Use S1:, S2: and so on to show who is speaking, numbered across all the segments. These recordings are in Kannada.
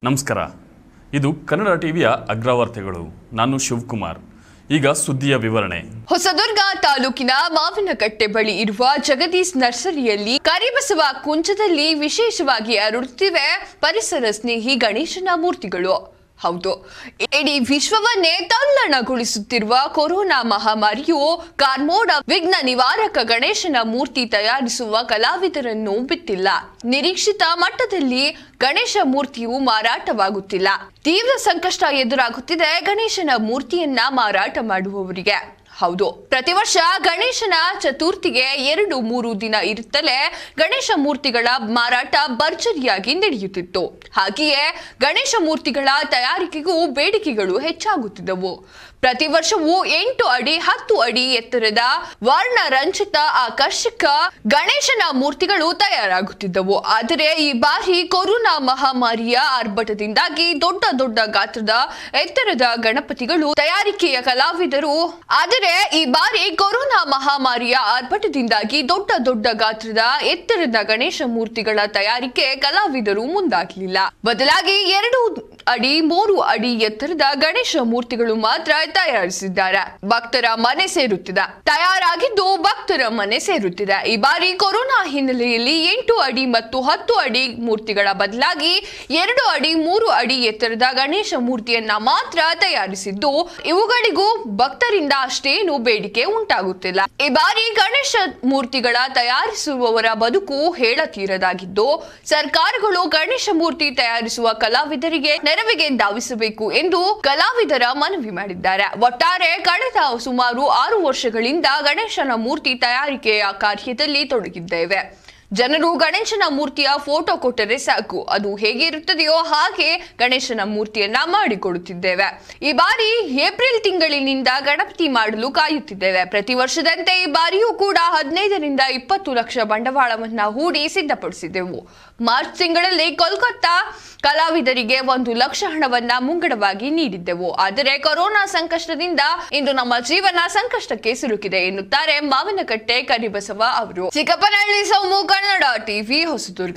S1: ನಮಸ್ಕಾರ ಇದು ಕನ್ನಡ ಟಿವಿಯ ಅಗ್ರವಾರ್ತೆಗಳು ನಾನು ಶಿವಕುಮಾರ್ ಈಗ ಸುದ್ದಿಯ ವಿವರಣೆ
S2: ಹೊಸದುರ್ಗ ತಾಲೂಕಿನ ಮಾವಿನಕಟ್ಟೆ ಬಳಿ ಇರುವ ಜಗದೀಶ್ ನರ್ಸರಿಯಲ್ಲಿ ಕರಿಬಸವ ಕುಂಚದಲ್ಲಿ ವಿಶೇಷವಾಗಿ ಅರಳುತ್ತಿವೆ ಪರಿಸರ ಸ್ನೇಹಿ ಗಣೇಶನ ಮೂರ್ತಿಗಳು ಹೌದು ಇಡೀ ವಿಶ್ವವನ್ನೇ ತಲ್ಲಣಗೊಳಿಸುತ್ತಿರುವ ಕೊರೋನಾ ಮಹಾಮಾರಿಯು ಕಾರ್ಮೋಡ ವಿಘ್ನ ನಿವಾರಕ ಗಣೇಶನ ಮೂರ್ತಿ ತಯಾರಿಸುವ ಕಲಾವಿದರನ್ನು ಬಿಟ್ಟಿಲ್ಲ ನಿರೀಕ್ಷಿತ ಮಟ್ಟದಲ್ಲಿ ಗಣೇಶ ಮೂರ್ತಿಯು ಮಾರಾಟವಾಗುತ್ತಿಲ್ಲ ತೀವ್ರ ಸಂಕಷ್ಟ ಎದುರಾಗುತ್ತಿದೆ ಗಣೇಶನ ಮೂರ್ತಿಯನ್ನ ಮಾರಾಟ ಮಾಡುವವರಿಗೆ ಹೌದು ಪ್ರತಿ ವರ್ಷ ಗಣೇಶನ ಚತುರ್ಥಿಗೆ ಎರಡು ಮೂರು ದಿನ ಇರುತ್ತಲೇ ಗಣೇಶ ಮೂರ್ತಿಗಳ ಮಾರಾಟ ಭರ್ಜರಿಯಾಗಿ ನಡೆಯುತ್ತಿತ್ತು ಹಾಗೆಯೇ ಗಣೇಶ ಮೂರ್ತಿಗಳ ತಯಾರಿಕೆಗೂ ಬೇಡಿಕೆಗಳು ಹೆಚ್ಚಾಗುತ್ತಿದ್ದವು ಪ್ರತಿ ವರ್ಷವೂ ಎಂಟು ಅಡಿ ಹತ್ತು ಅಡಿ ಎತ್ತರದ ವರ್ಣ ರಂಜಿತ ಆಕರ್ಷಕ ಗಣೇಶನ ಮೂರ್ತಿಗಳು ತಯಾರಾಗುತ್ತಿದ್ದವು ಆದರೆ ಈ ಬಾರಿ ಕೊರೋನಾ ಮಹಾಮಾರಿಯ ಆರ್ಭಟದಿಂದಾಗಿ ದೊಡ್ಡ ದೊಡ್ಡ ಗಾತ್ರದ ಎತ್ತರದ ಗಣಪತಿಗಳು ತಯಾರಿಕೆಯ ಕಲಾವಿದರು ಆದರೆ ಈ ಬಾರಿ ಕೊರೋನಾ ಮಹಾಮಾರಿಯ ಆರ್ಭಟದಿಂದಾಗಿ ದೊಡ್ಡ ದೊಡ್ಡ ಗಾತ್ರದ ಎತ್ತರದ ಗಣೇಶ ಮೂರ್ತಿಗಳ ತಯಾರಿಕೆ ಕಲಾವಿದರು ಮುಂದಾಗಲಿಲ್ಲ ಬದಲಾಗಿ ಎರಡು ಅಡಿ ಮೂರು ಅಡಿ ಎತ್ತರದ ಗಣೇಶ ಮೂರ್ತಿಗಳು ಮಾತ್ರ ತಯಾರಿಸಿದ್ದಾರೆ ಭಕ್ತರ ಮನೆ ಸೇರುತ್ತಿದೆ ತಯಾರಾಗಿದ್ದು ಭಕ್ತರ ಮನೆ ಸೇರುತ್ತಿದೆ ಈ ಬಾರಿ ಕೊರೋನಾ ಹಿನ್ನೆಲೆಯಲ್ಲಿ ಎಂಟು ಅಡಿ ಮತ್ತು ಹತ್ತು ಅಡಿ ಮೂರ್ತಿಗಳ ಬದಲಾಗಿ ಎರಡು ಅಡಿ ಮೂರು ಅಡಿ ಎತ್ತರದ ಗಣೇಶ ಮೂರ್ತಿಯನ್ನ ಮಾತ್ರ ತಯಾರಿಸಿದ್ದು ಇವುಗಳಿಗೂ ಭಕ್ತರಿಂದ ಅಷ್ಟೇನು ಬೇಡಿಕೆ ಉಂಟಾಗುತ್ತಿಲ್ಲ ಈ ಬಾರಿ ಗಣೇಶ ಮೂರ್ತಿಗಳ ತಯಾರಿಸುವವರ ಬದುಕು ಹೇಳತೀರದಾಗಿದ್ದು ಸರ್ಕಾರಗಳು ಗಣೇಶ ಮೂರ್ತಿ ತಯಾರಿಸುವ ಕಲಾವಿದರಿಗೆ ನೆರವಿಗೆ ಧಾವಿಸಬೇಕು ಎಂದು ಕಲಾವಿದರ ಮನವಿ ಮಾಡಿದ್ದಾರೆ ಒಟ್ಟಾರೆ ಕಳೆದ ಸುಮಾರು ಆರು ವರ್ಷಗಳಿಂದ ಗಣೇಶನ ಮೂರ್ತಿ ತಯಾರಿಕೆಯ ಕಾರ್ಯದಲ್ಲಿ ತೊಡಗಿದ್ದೇವೆ ಜನರು ಗಣೇಶನ ಮೂರ್ತಿಯ ಫೋಟೋ ಕೊಟ್ಟರೆ ಸಾಕು ಅದು ಹೇಗೆ ಇರುತ್ತದೆಯೋ ಹಾಗೆ ಗಣೇಶನ ಮೂರ್ತಿಯನ್ನ ಮಾಡಿಕೊಡುತ್ತಿದ್ದೇವೆ ಈ ಬಾರಿ ಏಪ್ರಿಲ್ ತಿಂಗಳಿನಿಂದ ಗಣಪತಿ ಮಾಡಲು ಕಾಯುತ್ತಿದ್ದೇವೆ ಪ್ರತಿ ವರ್ಷದಂತೆ ಈ ಬಾರಿಯೂ ಕೂಡ ಹದಿನೈದರಿಂದ ಇಪ್ಪತ್ತು ಲಕ್ಷ ಬಂಡವಾಳವನ್ನ ಹೂಡಿ ಸಿದ್ಧಪಡಿಸಿದೆವು ಮಾರ್ಚ್ ತಿಂಗಳಲ್ಲಿ ಕೋಲ್ಕತ್ತಾ ಕಲಾವಿದರಿಗೆ ಒಂದು ಲಕ್ಷ ಹಣವನ್ನ ಮುಂಗಡವಾಗಿ ನೀಡಿದ್ದೆವು ಆದರೆ ಕೊರೋನಾ ಸಂಕಷ್ಟದಿಂದ ಇಂದು ನಮ್ಮ ಜೀವನ ಸಂಕಷ್ಟಕ್ಕೆ ಸಿಲುಕಿದೆ ಎನ್ನುತ್ತಾರೆ ಮಾವಿನಕಟ್ಟೆ ಕರಿಬಸವ ಅವರು ಚಿಕ್ಕಪ್ಪನಹಳ್ಳಿ ಸೋಮು ಕನ್ನಡ ಟಿವಿ ಹೊಸದುರ್ಗ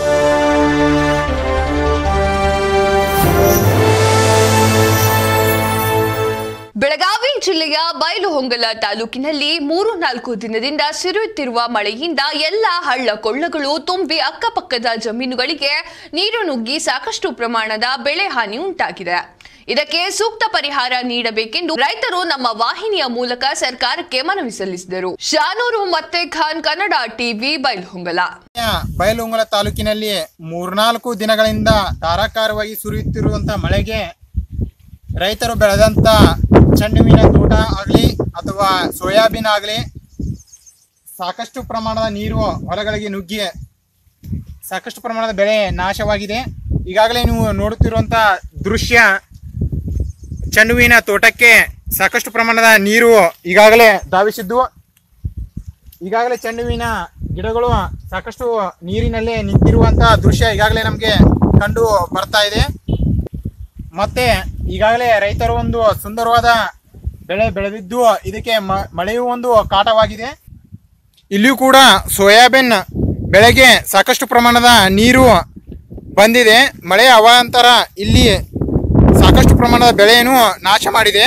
S2: ಬೆಳಗಾವಿ ಜಿಲ್ಲೆಯ ಬೈಲುಹೊಂಗಲ ತಾಲೂಕಿನಲ್ಲಿ ಮೂರು ನಾಲ್ಕು ದಿನದಿಂದ ಸುರಿಯುತ್ತಿರುವ ಮಳೆಯಿಂದ ಎಲ್ಲ ಹಳ್ಳ ಕೊಳ್ಳಗಳು ತುಂಬಿ ಅಕ್ಕಪಕ್ಕದ ಜಮೀನುಗಳಿಗೆ ನೀರು ನುಗ್ಗಿ ಸಾಕಷ್ಟು ಪ್ರಮಾಣದ ಬೆಳೆ ಹಾನಿ ಉಂಟಾಗಿದೆ ಇದಕ್ಕೆ ಸೂಕ್ತ ಪರಿಹಾರ ನೀಡಬೇಕೆಂದು ರೈತರು ನಮ್ಮ ವಾಹಿನಿಯ ಮೂಲಕ ಸರ್ಕಾರಕ್ಕೆ ಮನವಿ ಸಲ್ಲಿಸಿದರು ಶಾನೂರು ಮತ್ತೆ ಖಾನ್ ಕನ್ನಡ ಟಿವಿ ಬೈಲುಹೊಂಗಲ
S3: ಬಯಲುಂಗಲ ತಾಲೂಕಿನಲ್ಲಿ ಮೂರ್ನಾಲ್ಕು ದಿನಗಳಿಂದ ಧಾರಾಕಾರವಾಗಿ ಸುರಿಯುತ್ತಿರುವಂತಹ ಮಳೆಗೆ ರೈತರು ಬೆಳೆದಂತ ಚೆಂಡುವಿನ ತೋಟ ಆಗಲಿ ಅಥವಾ ಸೋಯಾಬೀನ್ ಆಗಲಿ ಸಾಕಷ್ಟು ಪ್ರಮಾಣದ ನೀರು ಹೊಲಗಳಿಗೆ ನುಗ್ಗಿ ಸಾಕಷ್ಟು ಪ್ರಮಾಣದ ಬೆಳೆ ನಾಶವಾಗಿದೆ ಈಗಾಗಲೇ ನೀವು ನೋಡುತ್ತಿರುವಂತ ದೃಶ್ಯ ಚೆಂಡುವಿನ ತೋಟಕ್ಕೆ ಸಾಕಷ್ಟು ಪ್ರಮಾಣದ ನೀರು ಈಗಾಗಲೇ ಧಾವಿಸಿದ್ದು ಈಗಾಗಲೇ ಚೆಂಡುವಿನ ಗಿಡಗಳು ಸಾಕಷ್ಟು ನೀರಿನಲ್ಲೇ ನಿಂತಿರುವಂತಹ ದೃಶ್ಯ ಈಗಾಗಲೇ ನಮಗೆ ಕಂಡು ಬರ್ತಾ ಇದೆ ಮತ್ತೆ ಈಗಾಗಲೇ ರೈತರು ಒಂದು ಸುಂದರವಾದ ಬೆಳೆ ಬೆಳೆದಿದ್ದು ಇದಕ್ಕೆ ಮ- ಮಳೆಯೂ ಒಂದು ಕಾಟವಾಗಿದೆ ಇಲ್ಲಿಯೂ ಕೂಡ ಸೋಯಾಬೀನ್ ಬೆಳೆಗೆ ಸಾಕಷ್ಟು ಪ್ರಮಾಣದ ನೀರು ಬಂದಿದೆ ಮಳೆಯ ಅವಾಂತರ ಇಲ್ಲಿ ಸಾಕಷ್ಟು ಪ್ರಮಾಣದ ಬೆಳೆಯನ್ನು ನಾಶ ಮಾಡಿದೆ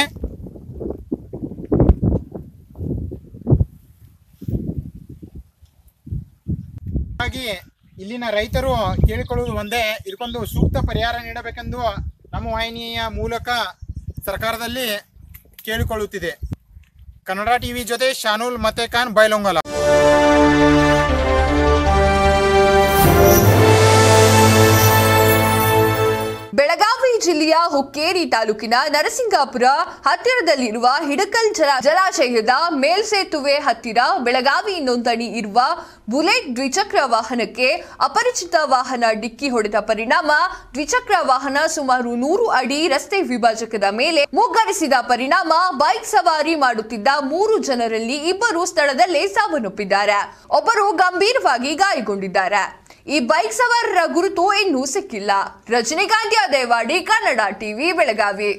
S3: ಹಾಗಾಗಿ ಇಲ್ಲಿನ ರೈತರು ಕೇಳಿಕೊಳ್ಳುವುದು ಒಂದೇ ಇದಕ್ಕೊಂದು ಸೂಕ್ತ ಪರಿಹಾರ ನೀಡಬೇಕೆಂದು ನಮ್ಮ ವಾಹಿನಿಯ ಮೂಲಕ ಸರ್ಕಾರದಲ್ಲಿ ಕೇಳಿಕೊಳ್ಳುತ್ತಿದೆ ಕನ್ನಡ ಟಿವಿ ಜೊತೆ ಶಾನೂಲ್ ಮತ್ತೆ ಖಾನ್ ಬೈಲೊಂಗಲ
S2: ಬೆಳಗಾವಿ ಜಿಲ್ಲೆಯ ಹುಕ್ಕೇರಿ ತಾಲೂಕಿನ ನರಸಿಂಗಾಪುರ ಹತ್ತಿರದಲ್ಲಿರುವ ಹಿಡಕಲ್ ಜಲ ಜಲಾಶಯದ ಮೇಲ್ಸೇತುವೆ ಹತ್ತಿರ ಬೆಳಗಾವಿ ನೋಂದಣಿ ಇರುವ ಬುಲೆಟ್ ದ್ವಿಚಕ್ರ ವಾಹನಕ್ಕೆ ಅಪರಿಚಿತ ವಾಹನ ಡಿಕ್ಕಿ ಹೊಡೆದ ಪರಿಣಾಮ ದ್ವಿಚಕ್ರ ವಾಹನ ಸುಮಾರು ನೂರು ಅಡಿ ರಸ್ತೆ ವಿಭಾಜಕದ ಮೇಲೆ ಮುಗ್ಗರಿಸಿದ ಪರಿಣಾಮ ಬೈಕ್ ಸವಾರಿ ಮಾಡುತ್ತಿದ್ದ ಮೂರು ಜನರಲ್ಲಿ ಇಬ್ಬರು ಸ್ಥಳದಲ್ಲೇ ಸಾವನ್ನಪ್ಪಿದ್ದಾರೆ ಒಬ್ಬರು ಗಂಭೀರವಾಗಿ ಗಾಯಗೊಂಡಿದ್ದಾರೆ ಈ ಬೈಕ್ ಸವಾರರ ಗುರುತು ಇನ್ನೂ ಸಿಕ್ಕಿಲ್ಲ ರಜನಿಕಾಂತ್ ದೇವಾಡಿ ಕನ್ನಡ ಟಿವಿ ಬೆಳಗಾವಿ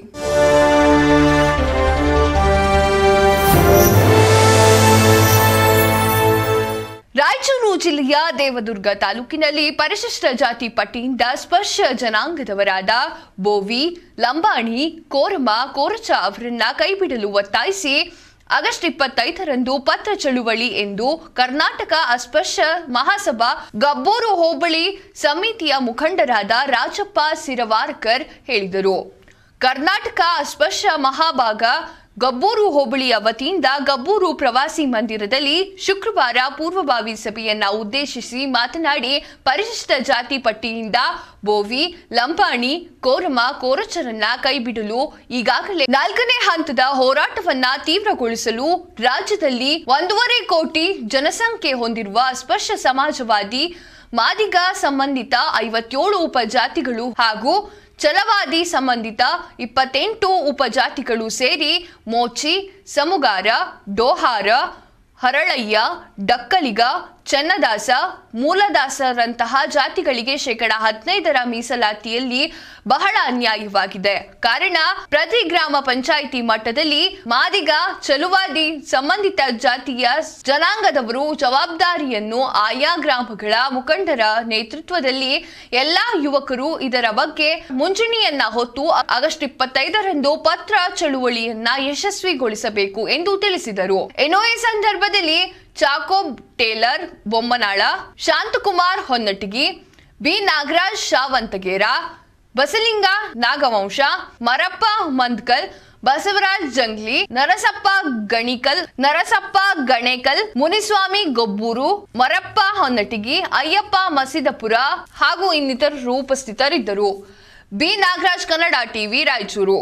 S2: ರಾಯಚೂರು ಜಿಲ್ಲೆಯ ದೇವದುರ್ಗ ತಾಲೂಕಿನಲ್ಲಿ ಪರಿಶಿಷ್ಟ ಜಾತಿ ಪಟ್ಟಿಯಿಂದ ಸ್ಪರ್ಶ ಜನಾಂಗದವರಾದ ಬೋವಿ ಲಂಬಾಣಿ ಕೋರಮ ಕೋರಚ ಅವರನ್ನ ಕೈಬಿಡಲು ಒತ್ತಾಯಿಸಿ ಆಗಸ್ಟ್ ಇಪ್ಪತ್ತೈದರಂದು ಪತ್ರ ಚಳುವಳಿ ಎಂದು ಕರ್ನಾಟಕ ಅಸ್ಪೃಶ್ಯ ಮಹಾಸಭಾ ಗಬ್ಬೂರು ಹೋಬಳಿ ಸಮಿತಿಯ ಮುಖಂಡರಾದ ರಾಜಪ್ಪ ಸಿರವಾರ್ಕರ್ ಹೇಳಿದರು ಕರ್ನಾಟಕ ಅಸ್ಪೃಶ್ಯ ಮಹಾಭಾಗ ಗಬ್ಬೂರು ಹೋಬಳಿಯ ವತಿಯಿಂದ ಗಬ್ಬೂರು ಪ್ರವಾಸಿ ಮಂದಿರದಲ್ಲಿ ಶುಕ್ರವಾರ ಪೂರ್ವಭಾವಿ ಸಭೆಯನ್ನ ಉದ್ದೇಶಿಸಿ ಮಾತನಾಡಿ ಪರಿಶಿಷ್ಟ ಜಾತಿ ಪಟ್ಟಿಯಿಂದ ಬೋವಿ ಲಂಬಾಣಿ ಕೋರಮ ಕೋರಚರನ್ನ ಕೈಬಿಡಲು ಈಗಾಗಲೇ ನಾಲ್ಕನೇ ಹಂತದ ಹೋರಾಟವನ್ನ ತೀವ್ರಗೊಳಿಸಲು ರಾಜ್ಯದಲ್ಲಿ ಒಂದೂವರೆ ಕೋಟಿ ಜನಸಂಖ್ಯೆ ಹೊಂದಿರುವ ಅಸ್ಪೃಶ್ಯ ಸಮಾಜವಾದಿ ಮಾದಿಗ ಸಂಬಂಧಿತ ಐವತ್ತೇಳು ಉಪಜಾತಿಗಳು ಹಾಗೂ ಛಲವಾದಿ ಸಂಬಂಧಿತ ಇಪ್ಪತ್ತೆಂಟು ಉಪಜಾತಿಗಳು ಸೇರಿ ಮೋಚಿ ಸಮುಗಾರ ಡೋಹಾರ ಹರಳಯ್ಯ ಡಕ್ಕಲಿಗ ಚನ್ನದಾಸ ಮೂಲದಾಸರಂತಹ ಜಾತಿಗಳಿಗೆ ಶೇಕಡ ಹದಿನೈದರ ಮೀಸಲಾತಿಯಲ್ಲಿ ಬಹಳ ಅನ್ಯಾಯವಾಗಿದೆ ಕಾರಣ ಪ್ರತಿ ಗ್ರಾಮ ಪಂಚಾಯಿತಿ ಮಟ್ಟದಲ್ಲಿ ಮಾದಿಗ ಚಲುವಾದಿ ಸಂಬಂಧಿತ ಜಾತಿಯ ಜನಾಂಗದವರು ಜವಾಬ್ದಾರಿಯನ್ನು ಆಯಾ ಗ್ರಾಮಗಳ ಮುಖಂಡರ ನೇತೃತ್ವದಲ್ಲಿ ಎಲ್ಲಾ ಯುವಕರು ಇದರ ಬಗ್ಗೆ ಮುಂಚೂಣಿಯನ್ನ ಹೊತ್ತು ಆಗಸ್ಟ್ ಇಪ್ಪತ್ತೈದರಂದು ಪತ್ರ ಚಳುವಳಿಯನ್ನ ಯಶಸ್ವಿಗೊಳಿಸಬೇಕು ಎಂದು ತಿಳಿಸಿದರು ಇನ್ನು ಈ ಸಂದರ್ಭದಲ್ಲಿ Jacob Taylor Bommanal Shanthakumar Honnatagi B Nagaraj Shavantagera Basalinga Nagavamsha Marappa Mandkal Basavaraj Jangli Narasappa Ganikal Narasappa Ganekal Muniswamy Gobbur Marappa Honnatagi Ayyappa Masidapura ಹಾಗೂ ಇನ್ನಿತರರು ಉಪಸ್ಥಿತರಿದ್ದರು ಬಿ ನಾಗರಾಜ್ ಕನ್ನಡ ಟಿವಿ ರಾಯಚೂರು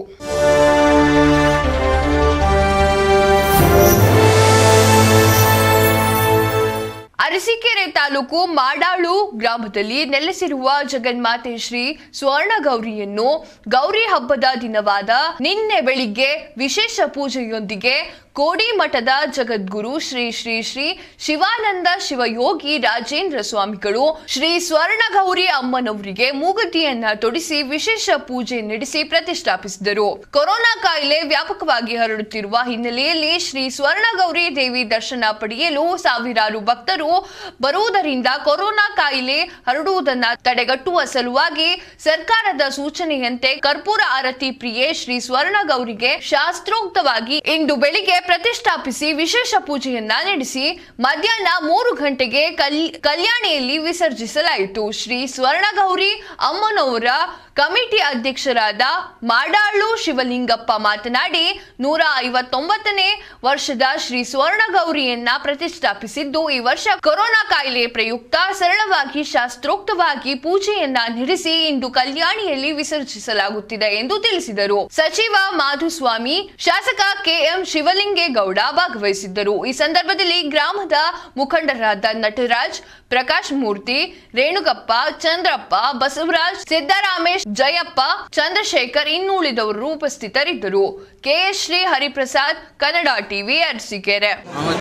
S2: ಅರಸೀಕೆರೆ ತಾಲೂಕು ಮಾಡಾಳು ಗ್ರಾಮದಲ್ಲಿ ನೆಲೆಸಿರುವ ಜಗನ್ಮಾತೆ ಶ್ರೀ ಸ್ವರ್ಣ ಗೌರಿಯನ್ನು ಗೌರಿ ಹಬ್ಬದ ದಿನವಾದ ನಿನ್ನೆ ಬೆಳಿಗ್ಗೆ ವಿಶೇಷ ಪೂಜೆಯೊಂದಿಗೆ ಕೋಡಿ ಮಠದ ಜಗದ್ಗುರು ಶ್ರೀ ಶ್ರೀ ಶ್ರೀ ಶಿವಾನಂದ ಶಿವಯೋಗಿ ರಾಜೇಂದ್ರ ಸ್ವಾಮಿಗಳು ಶ್ರೀ ಸ್ವರ್ಣ ಗೌರಿ ಅಮ್ಮನವರಿಗೆ ಮೂಗುತಿಯನ್ನ ತೊಡಿಸಿ ವಿಶೇಷ ಪೂಜೆ ನಡೆಸಿ ಪ್ರತಿಷ್ಠಾಪಿಸಿದರು ಕೊರೋನಾ ಕಾಯಿಲೆ ವ್ಯಾಪಕವಾಗಿ ಹರಡುತ್ತಿರುವ ಹಿನ್ನೆಲೆಯಲ್ಲಿ ಶ್ರೀ ಸ್ವರ್ಣ ಗೌರಿ ದೇವಿ ದರ್ಶನ ಪಡೆಯಲು ಸಾವಿರಾರು ಭಕ್ತರು ಬರುವುದರಿಂದ ಕೊರೋನಾ ಕಾಯಿಲೆ ಹರಡುವುದನ್ನ ತಡೆಗಟ್ಟುವ ಸಲುವಾಗಿ ಸರ್ಕಾರದ ಸೂಚನೆಯಂತೆ ಕರ್ಪೂರ ಆರತಿ ಪ್ರಿಯೆ ಶ್ರೀ ಸ್ವರ್ಣ ಗೌರಿಗೆ ಶಾಸ್ತ್ರೋಕ್ತವಾಗಿ ಇಂದು ಬೆಳಿಗ್ಗೆ ಪ್ರತಿಷ್ಠಾಪಿಸಿ ವಿಶೇಷ ಪೂಜೆಯನ್ನ ನಡೆಸಿ ಮಧ್ಯಾಹ್ನ ಮೂರು ಗಂಟೆಗೆ ಕಲ್- ಕಲ್ಯಾಣಿಯಲ್ಲಿ ವಿಸರ್ಜಿಸಲಾಯಿತು ಶ್ರೀ ಸ್ವರ್ಣಗೌರಿ ಅಮ್ಮನವರ ಕಮಿಟಿ ಅಧ್ಯಕ್ಷರಾದ ಮಾಡಾಳು ಶಿವಲಿಂಗಪ್ಪ ಮಾತನಾಡಿ ನೂರ ಐವತ್ತೊಂಬತ್ತನೇ ವರ್ಷದ ಶ್ರೀ ಸ್ವರ್ಣಗೌರಿಯನ್ನ ಪ್ರತಿಷ್ಠಾಪಿಸಿದ್ದು ಈ ವರ್ಷ ಕೊರೋನಾ ಕಾಯಿಲೆ ಪ್ರಯುಕ್ತ ಸರಳವಾಗಿ ಶಾಸ್ತ್ರೋಕ್ತವಾಗಿ ಪೂಜೆಯನ್ನ ನಡೆಸಿ ಇಂದು ಕಲ್ಯಾಣಿಯಲ್ಲಿ ವಿಸರ್ಜಿಸಲಾಗುತ್ತಿದೆ ಎಂದು ತಿಳಿಸಿದರು ಸಚಿವ ಮಾಧುಸ್ವಾಮಿ ಶಾಸಕ ಕೆಎಂ ಶಿವಲಿಂಗೇಗೌಡ ಭಾಗವಹಿಸಿದ್ದರು ಈ ಸಂದರ್ಭದಲ್ಲಿ ಗ್ರಾಮದ ಮುಖಂಡರಾದ ನಟರಾಜ್ ಪ್ರಕಾಶ್ ಮೂರ್ತಿ ರೇಣುಗಪ್ಪ ಚಂದ್ರಪ್ಪ ಬಸವರಾಜ್ ಸಿದ್ದರಾಮೇಶ್ ಜಯಪ್ಪ ಚಂದ್ರಶೇಖರ್ ಇನ್ನುಳಿದವರು ಉಪಸ್ಥಿತರಿದ್ದರು ಕೆಎಸ್ ಶ್ರೀ ಹರಿಪ್ರಸಾದ್ ಕನ್ನಡ ಟಿವಿ ಅರಸೀಕೆರೆ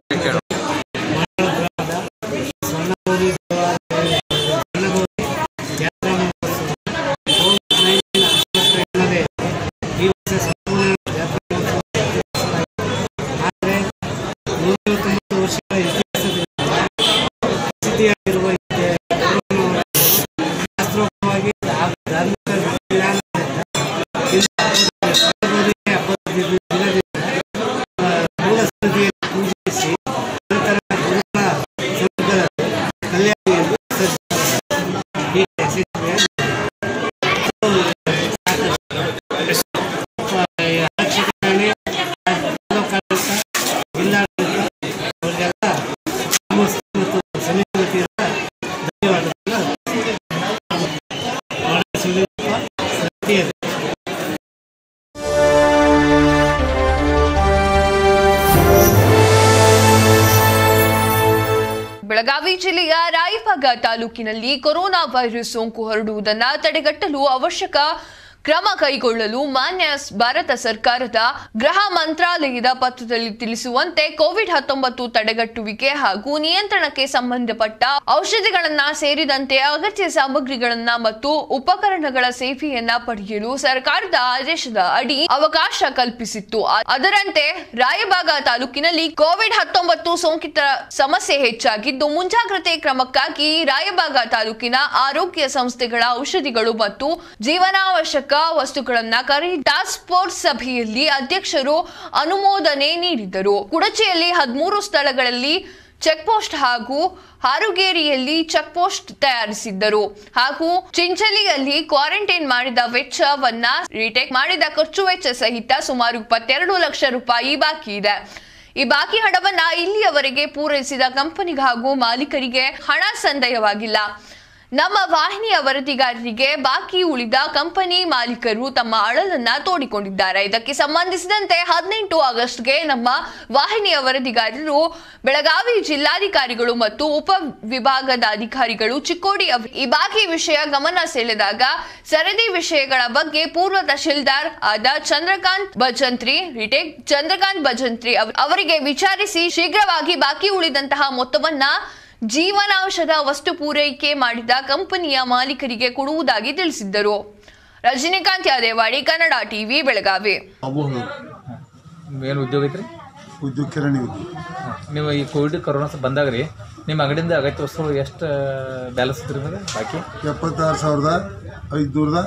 S4: ಈ ವರ್ಷ ಸಂಪೂರ್ಣ ಆದರೆ ನೂರೈವತ್ತೊಂಬತ್ತು ವರ್ಷಗಳ ಇತಿಹಾಸದಿಂದ ಪ್ರಸಿದ್ಧಿಯಾಗಿರುವ ಈ ಧರ್ಮವನ್ನು ಶಾಸ್ತ್ರೋಕ್ತವಾಗಿ ಧಾ- ಧಾರ್ಮಿಕ ವಿಧಾನದಿಂದ ಇಂದು ಸರ್ವೋದಯ ಹಬ್ಬದ ದಿನ- ದಿನದಿಂದ ಆ, ಮೂಲ ಸನ್ನಿಧಿಯಲ್ಲಿ ಪೂಜಿಸಿ ನಂತರ ಗುರುಗಳ ಸಂಘದ ಕಲ್ಯಾಣಿಯಲ್ಲಿ ವಿಸರ್ಜಿಸುತ್ತಾರೆ. ಹೀಗೆ ಯಶಸ್ವಿಯಾಗಿ ಅಧ್ಯಕ್ಷರಾಣಿ ತಾಲೂಕಾಡಳಿತ ಜಿಲ್ಲಾಡಳಿತ ಅವರಿಗೆಲ್ಲ ಗ್ರಾಮಸ್ಥರು ಮತ್ತು ಸಮಿತಿ ವತಿಯಿಂದ ಧನ್ಯವಾದಗಳನ್ನು ಮಾಡಲು ಸಮಿತಿ
S2: ಬೆಳಗಾವಿ ಜಿಲ್ಲೆಯ ರಾಯಬಾಗ ತಾಲೂಕಿನಲ್ಲಿ ಕೊರೋನಾ ವೈರಸ್ ಸೋಂಕು ಹರಡುವುದನ್ನು ತಡೆಗಟ್ಟಲು ಅವಶ್ಯಕ ಕ್ರಮ ಕೈಗೊಳ್ಳಲು ಮಾನ್ಯ ಭಾರತ ಸರ್ಕಾರದ ಗೃಹ ಮಂತ್ರಾಲಯದ ಪತ್ರದಲ್ಲಿ ತಿಳಿಸುವಂತೆ ಕೋವಿಡ್ ಹತ್ತೊಂಬತ್ತು ತಡೆಗಟ್ಟುವಿಕೆ ಹಾಗೂ ನಿಯಂತ್ರಣಕ್ಕೆ ಸಂಬಂಧಪಟ್ಟ ಔಷಧಿಗಳನ್ನ ಸೇರಿದಂತೆ ಅಗತ್ಯ ಸಾಮಗ್ರಿಗಳನ್ನ ಮತ್ತು ಉಪಕರಣಗಳ ಸೇವೆಯನ್ನ ಪಡೆಯಲು ಸರ್ಕಾರದ ಆದೇಶದ ಅಡಿ ಅವಕಾಶ ಕಲ್ಪಿಸಿತ್ತು ಅ- ಅದರಂತೆ ರಾಯಬಾಗ ತಾಲೂಕಿನಲ್ಲಿ ಕೋವಿಡ್ ಹತ್ತೊಂಬತ್ತು ಸೋಂಕಿತರ ಸಮಸ್ಯೆ ಹೆಚ್ಚಾಗಿದ್ದು ಮುಂಜಾಗ್ರತೆ ಕ್ರಮಕ್ಕಾಗಿ ರಾಯಬಾಗ ತಾಲೂಕಿನ ಆರೋಗ್ಯ ಸಂಸ್ಥೆಗಳ ಔಷಧಿಗಳು ಮತ್ತು ಜೀವನಾವಶ್ಯಕ ವಸ್ತುಗಳನ್ನ ಕರೆ ಟಾಸ್ಕ್ ಫೋರ್ಸ್ ಸಭೆಯಲ್ಲಿ ಅಧ್ಯಕ್ಷರು ಅನುಮೋದನೆ ನೀಡಿದರು ಕುಡಚಿಯಲ್ಲಿ ಹದಿಮೂರು ಸ್ಥಳಗಳಲ್ಲಿ ಚೆಕ್ ಪೋಸ್ಟ್ ಹಾಗೂ ಹಾರುಗೇರಿಯಲ್ಲಿ ಚೆಕ್ ಪೋಸ್ಟ್ ತಯಾರಿಸಿದ್ದರು ಹಾಗೂ ಚಿಂಚಲಿಯಲ್ಲಿ ಕ್ವಾರಂಟೈನ್ ಮಾಡಿದ ವೆಚ್ಚವನ್ನ ರಿಟೇಕ್ ಮಾಡಿದ ಖರ್ಚು ವೆಚ್ಚ ಸಹಿತ ಸುಮಾರು ಇಪ್ಪತ್ತೆರಡು ಲಕ್ಷ ರೂಪಾಯಿ ಬಾಕಿ ಇದೆ ಈ ಬಾಕಿ ಹಣವನ್ನ ಇಲ್ಲಿಯವರೆಗೆ ಪೂರೈಸಿದ ಕಂಪನಿಗೆ ಹಾಗೂ ಮಾಲೀಕರಿಗೆ ಹಣ ಸಂದಾಯವಾಗಿಲ್ಲ ನಮ್ಮ ವಾಹಿನಿಯ ವರದಿಗಾರರಿಗೆ ಬಾಕಿ ಉಳಿದ ಕಂಪನಿ ಮಾಲೀಕರು ತಮ್ಮ ಅಳಲನ್ನ ತೋಡಿಕೊಂಡಿದ್ದಾರೆ ಇದಕ್ಕೆ ಸಂಬಂಧಿಸಿದಂತೆ ಹದಿನೆಂಟು ಆಗಸ್ಟ್ಗೆ ನಮ್ಮ ವಾಹಿನಿಯ ವರದಿಗಾರರು ಬೆಳಗಾವಿ ಜಿಲ್ಲಾಧಿಕಾರಿಗಳು ಮತ್ತು ಉಪ ವಿಭಾಗದ ಅಧಿಕಾರಿಗಳು ಚಿಕ್ಕೋಡಿ ಅವರ್- ಈ ಬಾಕಿ ವಿಷಯ ಗಮನ ಸೆಳೆದಾಗ ಸರದಿ ವಿಷಯಗಳ ಬಗ್ಗೆ ಪೂರ್ವ ತಹಶೀಲ್ದಾರ್ ಆದ ಚಂದ್ರಕಾಂತ್ ಭಜಂತ್ರಿ ರಿಟೇಕ್ ಚಂದ್ರಕಾಂತ್ ಭಜಂತ್ರಿ ಅವರ್- ಅವರಿಗೆ ವಿಚಾರಿಸಿ ಶೀಘ್ರವಾಗಿ ಬಾಕಿ ಉಳಿದಂತಹ ಮೊತ್ತವನ್ನ ಜೀವನಾಂಶದ ವಸ್ತು ಪೂರೈಕೆ ಮಾಡಿದ ಕಂಪನಿಯ ಮಾಲೀಕರಿಗೆ ಕೊಡುವುದಾಗಿ ತಿಳಿಸಿದ್ದರು ರಜನಿಕಾಂತ್ ಯಾದೇವಾಡಿ ಕನ್ನಡ ಟಿವಿ ಬೆಳಗಾವಿ
S5: ಅವು
S6: ಏನು ಉದ್ಯೋಗ ಐತ್ರಿ
S5: ಉದ್ಯೋಗ ಕಿರಾಣಿ ಉದ್ಯೋಗ
S6: ನೀವು ಈ ಕೋವಿಡ್ ಕೊರೋನಾ ಬಂದಾಗ ರೀ ನಿಮ್ಮ ಅಂಗಡಿಯಿಂದ ಅಗತ್ಯ ವಸ್ತುಗಳು ಎಷ್ಟು ಬ್ಯಾಲೆನ್ಸ್ ಇದ್ರಿ ಮೇಲೆ ಬಾಕಿ
S5: ಎಪ್ಪತ್ತಾರು ಸಾವಿರದ ಐದುನೂರದ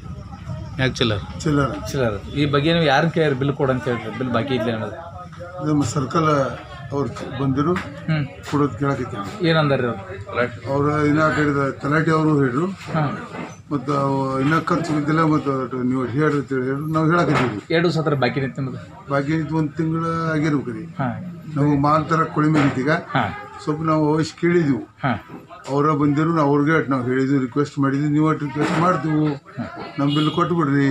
S1: ಯಾಕೆ ಚಿಲ್ಲರ್
S5: ಚಿಲ್ಲರ
S6: ಚಿಲ್ಲರ ಈ ಬಗ್ಗೆ ನೀವು ಯಾರು ಕೇಳಿ ಬಿಲ್ ಕೊಡು ಅಂತ ಹೇಳ್ರಿ ಬಿಲ್ ಬಾಕಿ ಇದ್ಲಿ ಅನ್ನೋದು
S5: ನಮ್ಮ ಸರ್ಕಲ್ ಅವ್ರು ಬಂದಿರು
S6: ಹ್ಞೂ
S5: ಕೊಡೋದು ಕೇಳಕತ್ತೀವಿ
S6: ಏನಂದಾರ ಅವ್ರು
S5: ಅವ್ರು ಇನ್ನ ಆ ಕಡೆ ತಲಾಟಿ ಅವರು ಹೇಳ್ರು
S6: ಹಾಂ
S5: ಮತ್ತು ಅವು ಇನ್ನೂ ಖರ್ಚು ಬಿದ್ದಿಲ್ಲ ಮತ್ತು ಅದು ನೀವು ಹೇಳ್ರಿ ಅಂತ ಹೇಳಿ ಹೇಳ್ರು ನಾವು ಹೇಳಕತ್ತೀವಿ
S6: ಎರಡು ದಿವಸ ಹತ್ರ ಬಾಕಿ ನಿಂತು ನಿಮ್ಮದು
S5: ಬಾಕಿ ಒಂದು ತಿಂಗಳು ಆಗಿರ್ಬೇಕು ರೀ
S6: ಹಾಂ
S5: ನಾವು ಮಾಲ್ ತರ ಕೊಳಿಮೆ ಈಗ
S6: ಹಾಂ
S5: ಸ್ವಲ್ಪ ನಾವು ವಯಸ್ಸು ಕೇಳಿದ್ವು
S6: ಹಾಂ
S5: ಅವರ ಬಂದಿರು ನಾವು ಅವ್ರಿಗೆ ಅಟ್ ನಾವು ಹೇಳಿದ್ವಿ ರಿಕ್ವೆಸ್ಟ್ ಮಾಡಿದ್ವಿ ನೀವು ಅಟ್ ರಿಕ್ವೆಸ್ಟ್ ಮಾಡ್ತೀವಿ ನಮ್ಮ ಬಿಲ್ ಕೊಟ್ಬಿಡ್ರಿ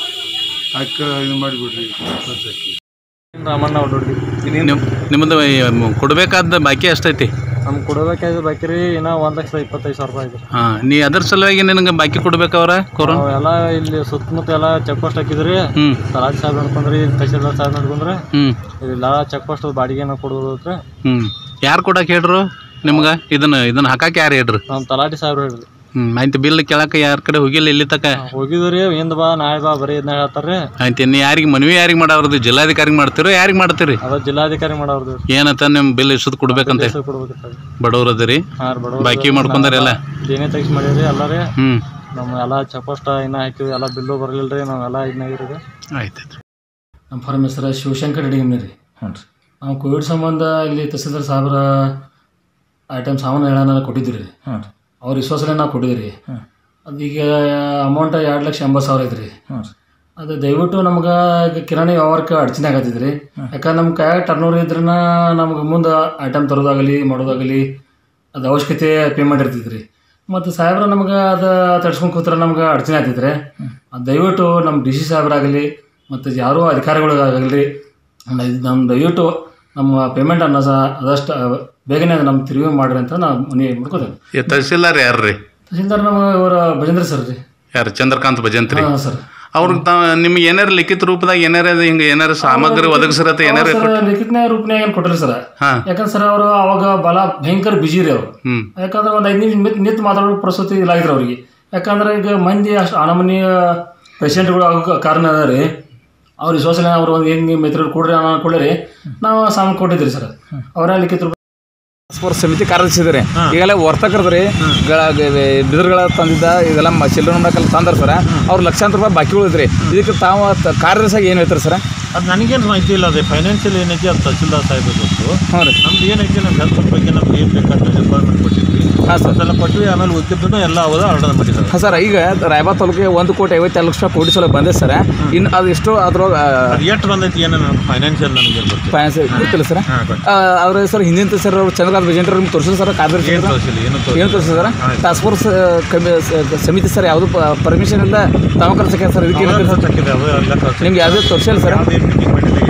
S5: ಅಕ್ಕ ಇದು ಮಾಡಿಬಿಡ್ರಿ ಖರ್ಚಾಕಿ
S6: ರಾಮಣ್ಣ ನೋಡ್ರಿ
S1: ನಿಮ್ಮದು ಕೊಡಬೇಕಾದ ಬಾಕಿ ಎಷ್ಟೈತಿ
S6: ನಮ್ಗೆ ಕೊಡಬೇಕಾದ್ರೆ ಬಾಕಿ ರೀ ಇನ್ನೂ ಒಂದು ಲಕ್ಷದ ಇಪ್ಪತ್ತೈದು ಸಾವಿರ ರೂಪಾಯಿ ಐತ್ರಿ
S1: ಹಾಂ ನೀ ಅದ್ರ ಸಲುವಾಗಿ ನಿನಗೆ ಬಾಕಿ ಕೊಡ್ಬೇಕವ್ರ ಕೊರೋನಾ
S6: ನಾವೆಲ್ಲ ಇಲ್ಲಿ ಸುತ್ತಮುತ್ತ ಎಲ್ಲ ಚೆಕ್ ಪೋಸ್ಟ್ ಹಾಕಿದ್ರಿ
S1: ಹ್ಞೂ
S6: ತಲಾಟಿ ಸಾಹೇಬ್ ನಡ್ಕೊಂಡ್ರಿ ತಹಶೀಲ್ದಾರ್ ಸಾಹೇಬ್ ನಡ್ಕೊಂಡ್ರೆ
S1: ಹ್ಞೂ
S6: ಇಲ್ಲೆಲ್ಲ ಚೆಕ್ ಪೋಸ್ಟ್ ಬಾಡಿಗೆನ ಕೊಡೋದ್ರಿ
S1: ಹ್ಞೂ ಯಾರು ಕೊಡಕ್ಕೆ ಹೇಳ್ರು ನಿಮ್ಗೆ ಇದನ್ನ ಇದನ್ನ ಹಾಕಕ್ಕೆ ಯಾರು ಹೇಳ್ರು
S6: ನಮ್ಮ ತಲಾಟಿ ಸಾಹೇಬ್ರು ಹೇಳ್ರಿ
S1: ಹ್ಞೂ ಆಯ್ತು ಬಿಲ್ ಕೇಳಕ್ಕೆ ಯಾರ ಕಡೆ ಹೋಗಿಲ್ಲ ಇಲ್ಲಿ ತಕ
S6: ಹೋಗಿದ್ರಿ ಹಿಂದ್ ಬಾ ನಾಳೆ ಬಾ ಬರೀ ಇದನ್ನ ಹೇಳ್ತಾರ್ರಿ
S1: ಆಯ್ತು ನೀ ಯಾರಿಗೆ ಮನವಿ ಯಾರಿಗೆ ಮಾಡವ್ರದ್ದು ಜಿಲ್ಲಾಧಿಕಾರಿಗೆ ಮಾಡ್ತೀರೋ ಯಾರಿಗೆ ಮಾಡ್ತೀರಿ
S6: ಅದ ಜಿಲ್ಲಾಧಿಕಾರಿ ಮಾಡೋರ್ದು
S1: ಏನತ್ತ ನಿಮ್ಮ ಬಿಲ್ ಇಷ್ಟದು ಕೊಡ್ಬೇಕಂತ
S6: ಹೆಸರು ಕೊಡ್ಬೇಕಿತ್ತು
S1: ಬಡವ್ರು ಅದರಿ
S6: ಹಾಂ ರೀ ಬಡವ್ರು
S1: ಬಾಕಿ ಮಾಡ್ಕೊಂಡಾರೆಲ್ಲ
S6: ಏನೇ ತೆಗಿಸಿ ಮಾಡೀವಿ ಎಲ್ಲ ರೀ
S1: ಹ್ಞೂ
S6: ನಮ್ಮ ಎಲ್ಲ ಚೆಕ್ ಪೋಸ್ಟ್ ಇನ್ನ ಹಾಕಿವಿ ಎಲ್ಲ ಬಿಲ್ಲು ಬರಲಿಲ್ಲ ರೀ ನಾವೆಲ್ಲ ಇದನ್ನಾಗಿರಿ
S1: ಆಯ್ತು
S7: ನಮ್ಮ ಫಾರ್ಮ್ ಹೆಸರು ಶಿವಶಂಕರ್ ಅಡಿಗೆಮ್ನಿ ರೀ
S6: ಹ್ಞೂ ರೀ
S7: ನಾವು ಕೋವಿಡ್ ಸಂಬಂಧ ಇಲ್ಲಿ ತಹಸೀಲ್ದಾರ್ ಸಾಹೇಬ್ರ ಐಟಮ್ ಸಾಮಾನು ಹೇಳೋಣ ಕೊಟ್ಟಿದ್ವಿ ರೀ
S6: ಹ್ಞೂ ರೀ
S7: ಅವ್ರ ವಿಶ್ವಾಸನೆ ನಾವು ಕೊಟ್ಟಿದ್ವಿ ರೀ
S6: ಹ್ಮ್.
S7: ಅದೀಗ ಅಮೌಂಟ್ ಎರಡು ಲಕ್ಷ ಎಂಬತ್ತು ಸಾವಿರ ಐತ್ರಿ
S6: ಹ್ಞೂ ರೀ
S7: ಅದು ದಯವಿಟ್ಟು ನಮ್ಗೆ ಈಗ ಕಿರಾಣಿ ವ್ಯವಹಾರಕ್ಕೆ ಅಡಚಣೆ ಆಗತ್ತೈತ್ರಿ ಯಾಕಂದ್ರೆ ನಮ್ಮ ಕೈಯಾಗ ಟರ್ನೋರ್ ಇದ್ರನ ನಮ್ಗೆ ಮುಂದೆ ಐಟಮ್ ತರೋದಾಗಲಿ ಮಾಡೋದಾಗಲಿ ಅದು ಅವಶ್ಯಕತೆ ಪೇಮೆಂಟ್ ಇರ್ತೈತ್ರಿ ಮತ್ತು ಸಾಹೇಬ್ರ ನಮ್ಗೆ ಅದು ತಡ್ಸ್ಕೊಂಡು ಕೂತ್ರೆ ನಮ್ಗೆ ಅಡಚಣೆ ಆಗ್ತೈತ್ರಿ ಅದ್ ದಯವಿಟ್ಟು ನಮ್ಮ ಡಿ ಸಿ ಸಾಹೇಬ್ರಾಗಲಿ ಮತ್ತು ಯಾರೂ ಅಧಿಕಾರಿಗಳಿಗಾಗಲಿ ನಮ್ಮ ದಯವಿಟ್ಟು ನಮ್ಮ ಪೇಮೆಂಟ್ ಅನ್ನೋ ಸಹ ಆದಷ್ಟು ಬೇಗನೆ ನಮ್ಮ ತಿರುಗಿ ಮಾಡ್ರಿ ಅಂತ ನಾವು ಮನೆ ಮಾಡ್ಕೋತೇವೆ
S1: ಈ ತಹಸೀಲ್ದಾರ್ ಯಾರು ರೀ
S7: ತಹಸೀಲ್ದಾರ್ ನಮ್ಮ ಇವರ ಭಜೇಂದ್ರ ಸರ್ ರೀ
S1: ಯಾರು ಚಂದ್ರಕಾಂತ್ ಭಜಂತ್ರಿ
S7: ಹಾಂ ಸರ್
S1: ಅವ್ರಿಗೆ ತಾ ನಿಮ್ಗೆ ಏನಾರ ಲಿಖಿತ ರೂಪದಾಗ ಏನಾರ ಹಿಂಗೆ ಏನಾರ ಸಾಮಗ್ರಿ ಒದಗಿಸಿರತ್ತೆ ಏನಾರ
S7: ಸರ್ ಲಿಖಿತನ ರೂಪನ್ಯಾಗ ಏನು ಕೊಟ್ರಿ ಸರ್
S1: ಹಾಂ
S7: ಯಾಕಂದ್ರೆ ಸರ್ ಅವರು ಅವಾಗ ಬಲ ಭಯಂಕರ ಬಿಜಿ ರೀ ಅವರು
S1: ಹ್ಞೂ
S7: ಯಾಕಂದ್ರೆ ಒಂದು ಐದು ನಿಮಿಷ ನಿತ್ ನಿಂತು ಮಾತಾಡೋ ಪ್ರಸ್ತುತಿ ಇಲ್ಲ ಆಗಿದ್ರು ಅವ್ರಿಗೆ ಯಾಕಂದ್ರೆ ಈಗ ಮಂದಿ ಅಷ್ಟು ಅನಮನಿ ಪೇಷಂಟ್ಗಳು ಆಗೋ ಕಾರಣ ಅದ ರೀ ಅವ್ರ ವಿಶ್ವಾಸನೆ ಅವ್ರು ಒಂದು ಹೆಂಗೆ ಮಿತ್ರರು ಕೊಡ್ರಿ ಅನ್ನೋ ಕೊಡ್ರಿ ನಾವು ಸಾಮಾನು ಕೊಟ್ಟಿದ್ರಿ ಸರ್ ಅವರ ಲಿಖಿತ ರೂಪ
S8: ಸ್ಪೋರ್ಟ್ಸ್ ಸಮಿತಿ ಕಾರ್ಯದರ್ಶಿದ್ರಿ ಈಗೆಲ್ಲ ವರ್ತಕರ್ದ್ರಿ ಬಿದಿರುಗಳ ತಂದಿದ್ದ ಇದೆಲ್ಲ ಮ- ಚಿಲ್ಲರೆ ಮಾಡಕ್ಕೆಲ್ಲ ತಂದಾರ ಸರ ಅವ್ರು ಲಕ್ಷಾಂತರ ರೂಪಾಯಿ ಬಾಕಿ ಉಳಿದ್ರಿ ಇದಕ್ಕೆ ತಾವು ತ- ಕಾರ್ಯದರ್ಶಿಯಾಗಿ ಏನು ಹೇಳ್ತಾರೆ ಸರ್
S9: ಅದು ನನಗೇನು ಮಾಹಿತಿ ಇಲ್ಲ ಅದೇ ಫೈನಾನ್ಷಿಯಲ್ ಏನೈತಿ ಅದು ತಹಸೀಲ್ದಾರ್ ಸಾಹೇಬ್ ಗೊತ್ತು
S8: ಹ್ಞೂ ರೀ
S9: ನಮ್ದು ಏನೈತಿ ನಮ್ಮ ಹೆಲ್ತ್ ಬಗ್ಗೆ ನಮ್ಗೆ ಏನು ಬೇಕಾದ ರಿಕ್ವೈರ್ಮೆಂಟ್ ಕೊಟ್ಟಿದ್ವಿ
S8: ಹಾಂ ಸರ್
S9: ಅದೆಲ್ಲ ಕೊಟ್ವಿ ಆಮೇಲೆ ಉಳಿದಿದ್ದನ್ನು ಎಲ್ಲ ಅವದ ಆರ್ಡರ್ ಮಾಡಿದ್ದಾರೆ
S8: ಹಾಂ ಸರ್ ಈಗ ರಾಯಬಾಗ್ ತಾಲೂಕಿಗೆ ಒಂದು ಕೋಟಿ ಐವತ್ತೆರಡು ಲಕ್ಷ ಕೋಟಿ ಸಲ ಬಂದೆ ಸರ್ ಇನ್ನು ಅದು ಎಷ್ಟು ಅದ್ರೊಳಗೆ
S9: ಅದು ಎಷ್ಟು ಬಂದೈತಿ ಏನೋ ನನಗೆ ಫೈನಾನ್ಷಿಯಲ್ ನನಗೆ ಗೊತ್ತಿಲ್ಲ
S8: ಫೈನಾನ್ಸ್ ಗೊತ್ತಿಲ್ಲ ಸರ್
S9: ಹಾಂ ಗೊತ್ತು
S8: ಅವ್ರ ಸರ್ ಹಿಂದಿನ ಸರ್ ಅವ್ರು ಚಂದ್ರಕಾಂತ್ ವಿಜಯಂತ್ರ ನಿಮ್ಗೆ ತೋರಿಸಿದ್ರು ಸರ್ ಕಾರ್ಯದರ್ಶಿ
S9: ಏನು ತೋರಿಸಿಲ್ಲ ಏನು
S8: ಏನು
S9: ತೋರಿಸಿಲ್ಲ
S8: ತೋರಿಸಿದಾರ ಟಾಸ್ಕ್ ಫೋರ್ಸ್ ಕಮಿ ಸ- ಸಮಿತಿ ಸರ್ ಯಾವುದು ಪರ್ಮಿಷನ್ ಇಲ್ಲ ತಾವು ಕರ್ಸಕ್ಕೆ ಸರ್ ಇದಕ್ಕೆ ಏನು
S9: ಅವೆಲ್ಲ ಖರ್ಚಾಗಿದೆ ಅದು ಎಲ್ಲ ಖರ್ಚು
S8: ನಿಮ್ಗೆ ಯಾವುದೇ ತೋರಿಸಿಲ್ಲ ಸರ್
S9: ಯಾವುದೇ ಮೀಟಿಂಗ್ ಮಾಡಿಲ್ಲ ಏನಿಲ್ಲ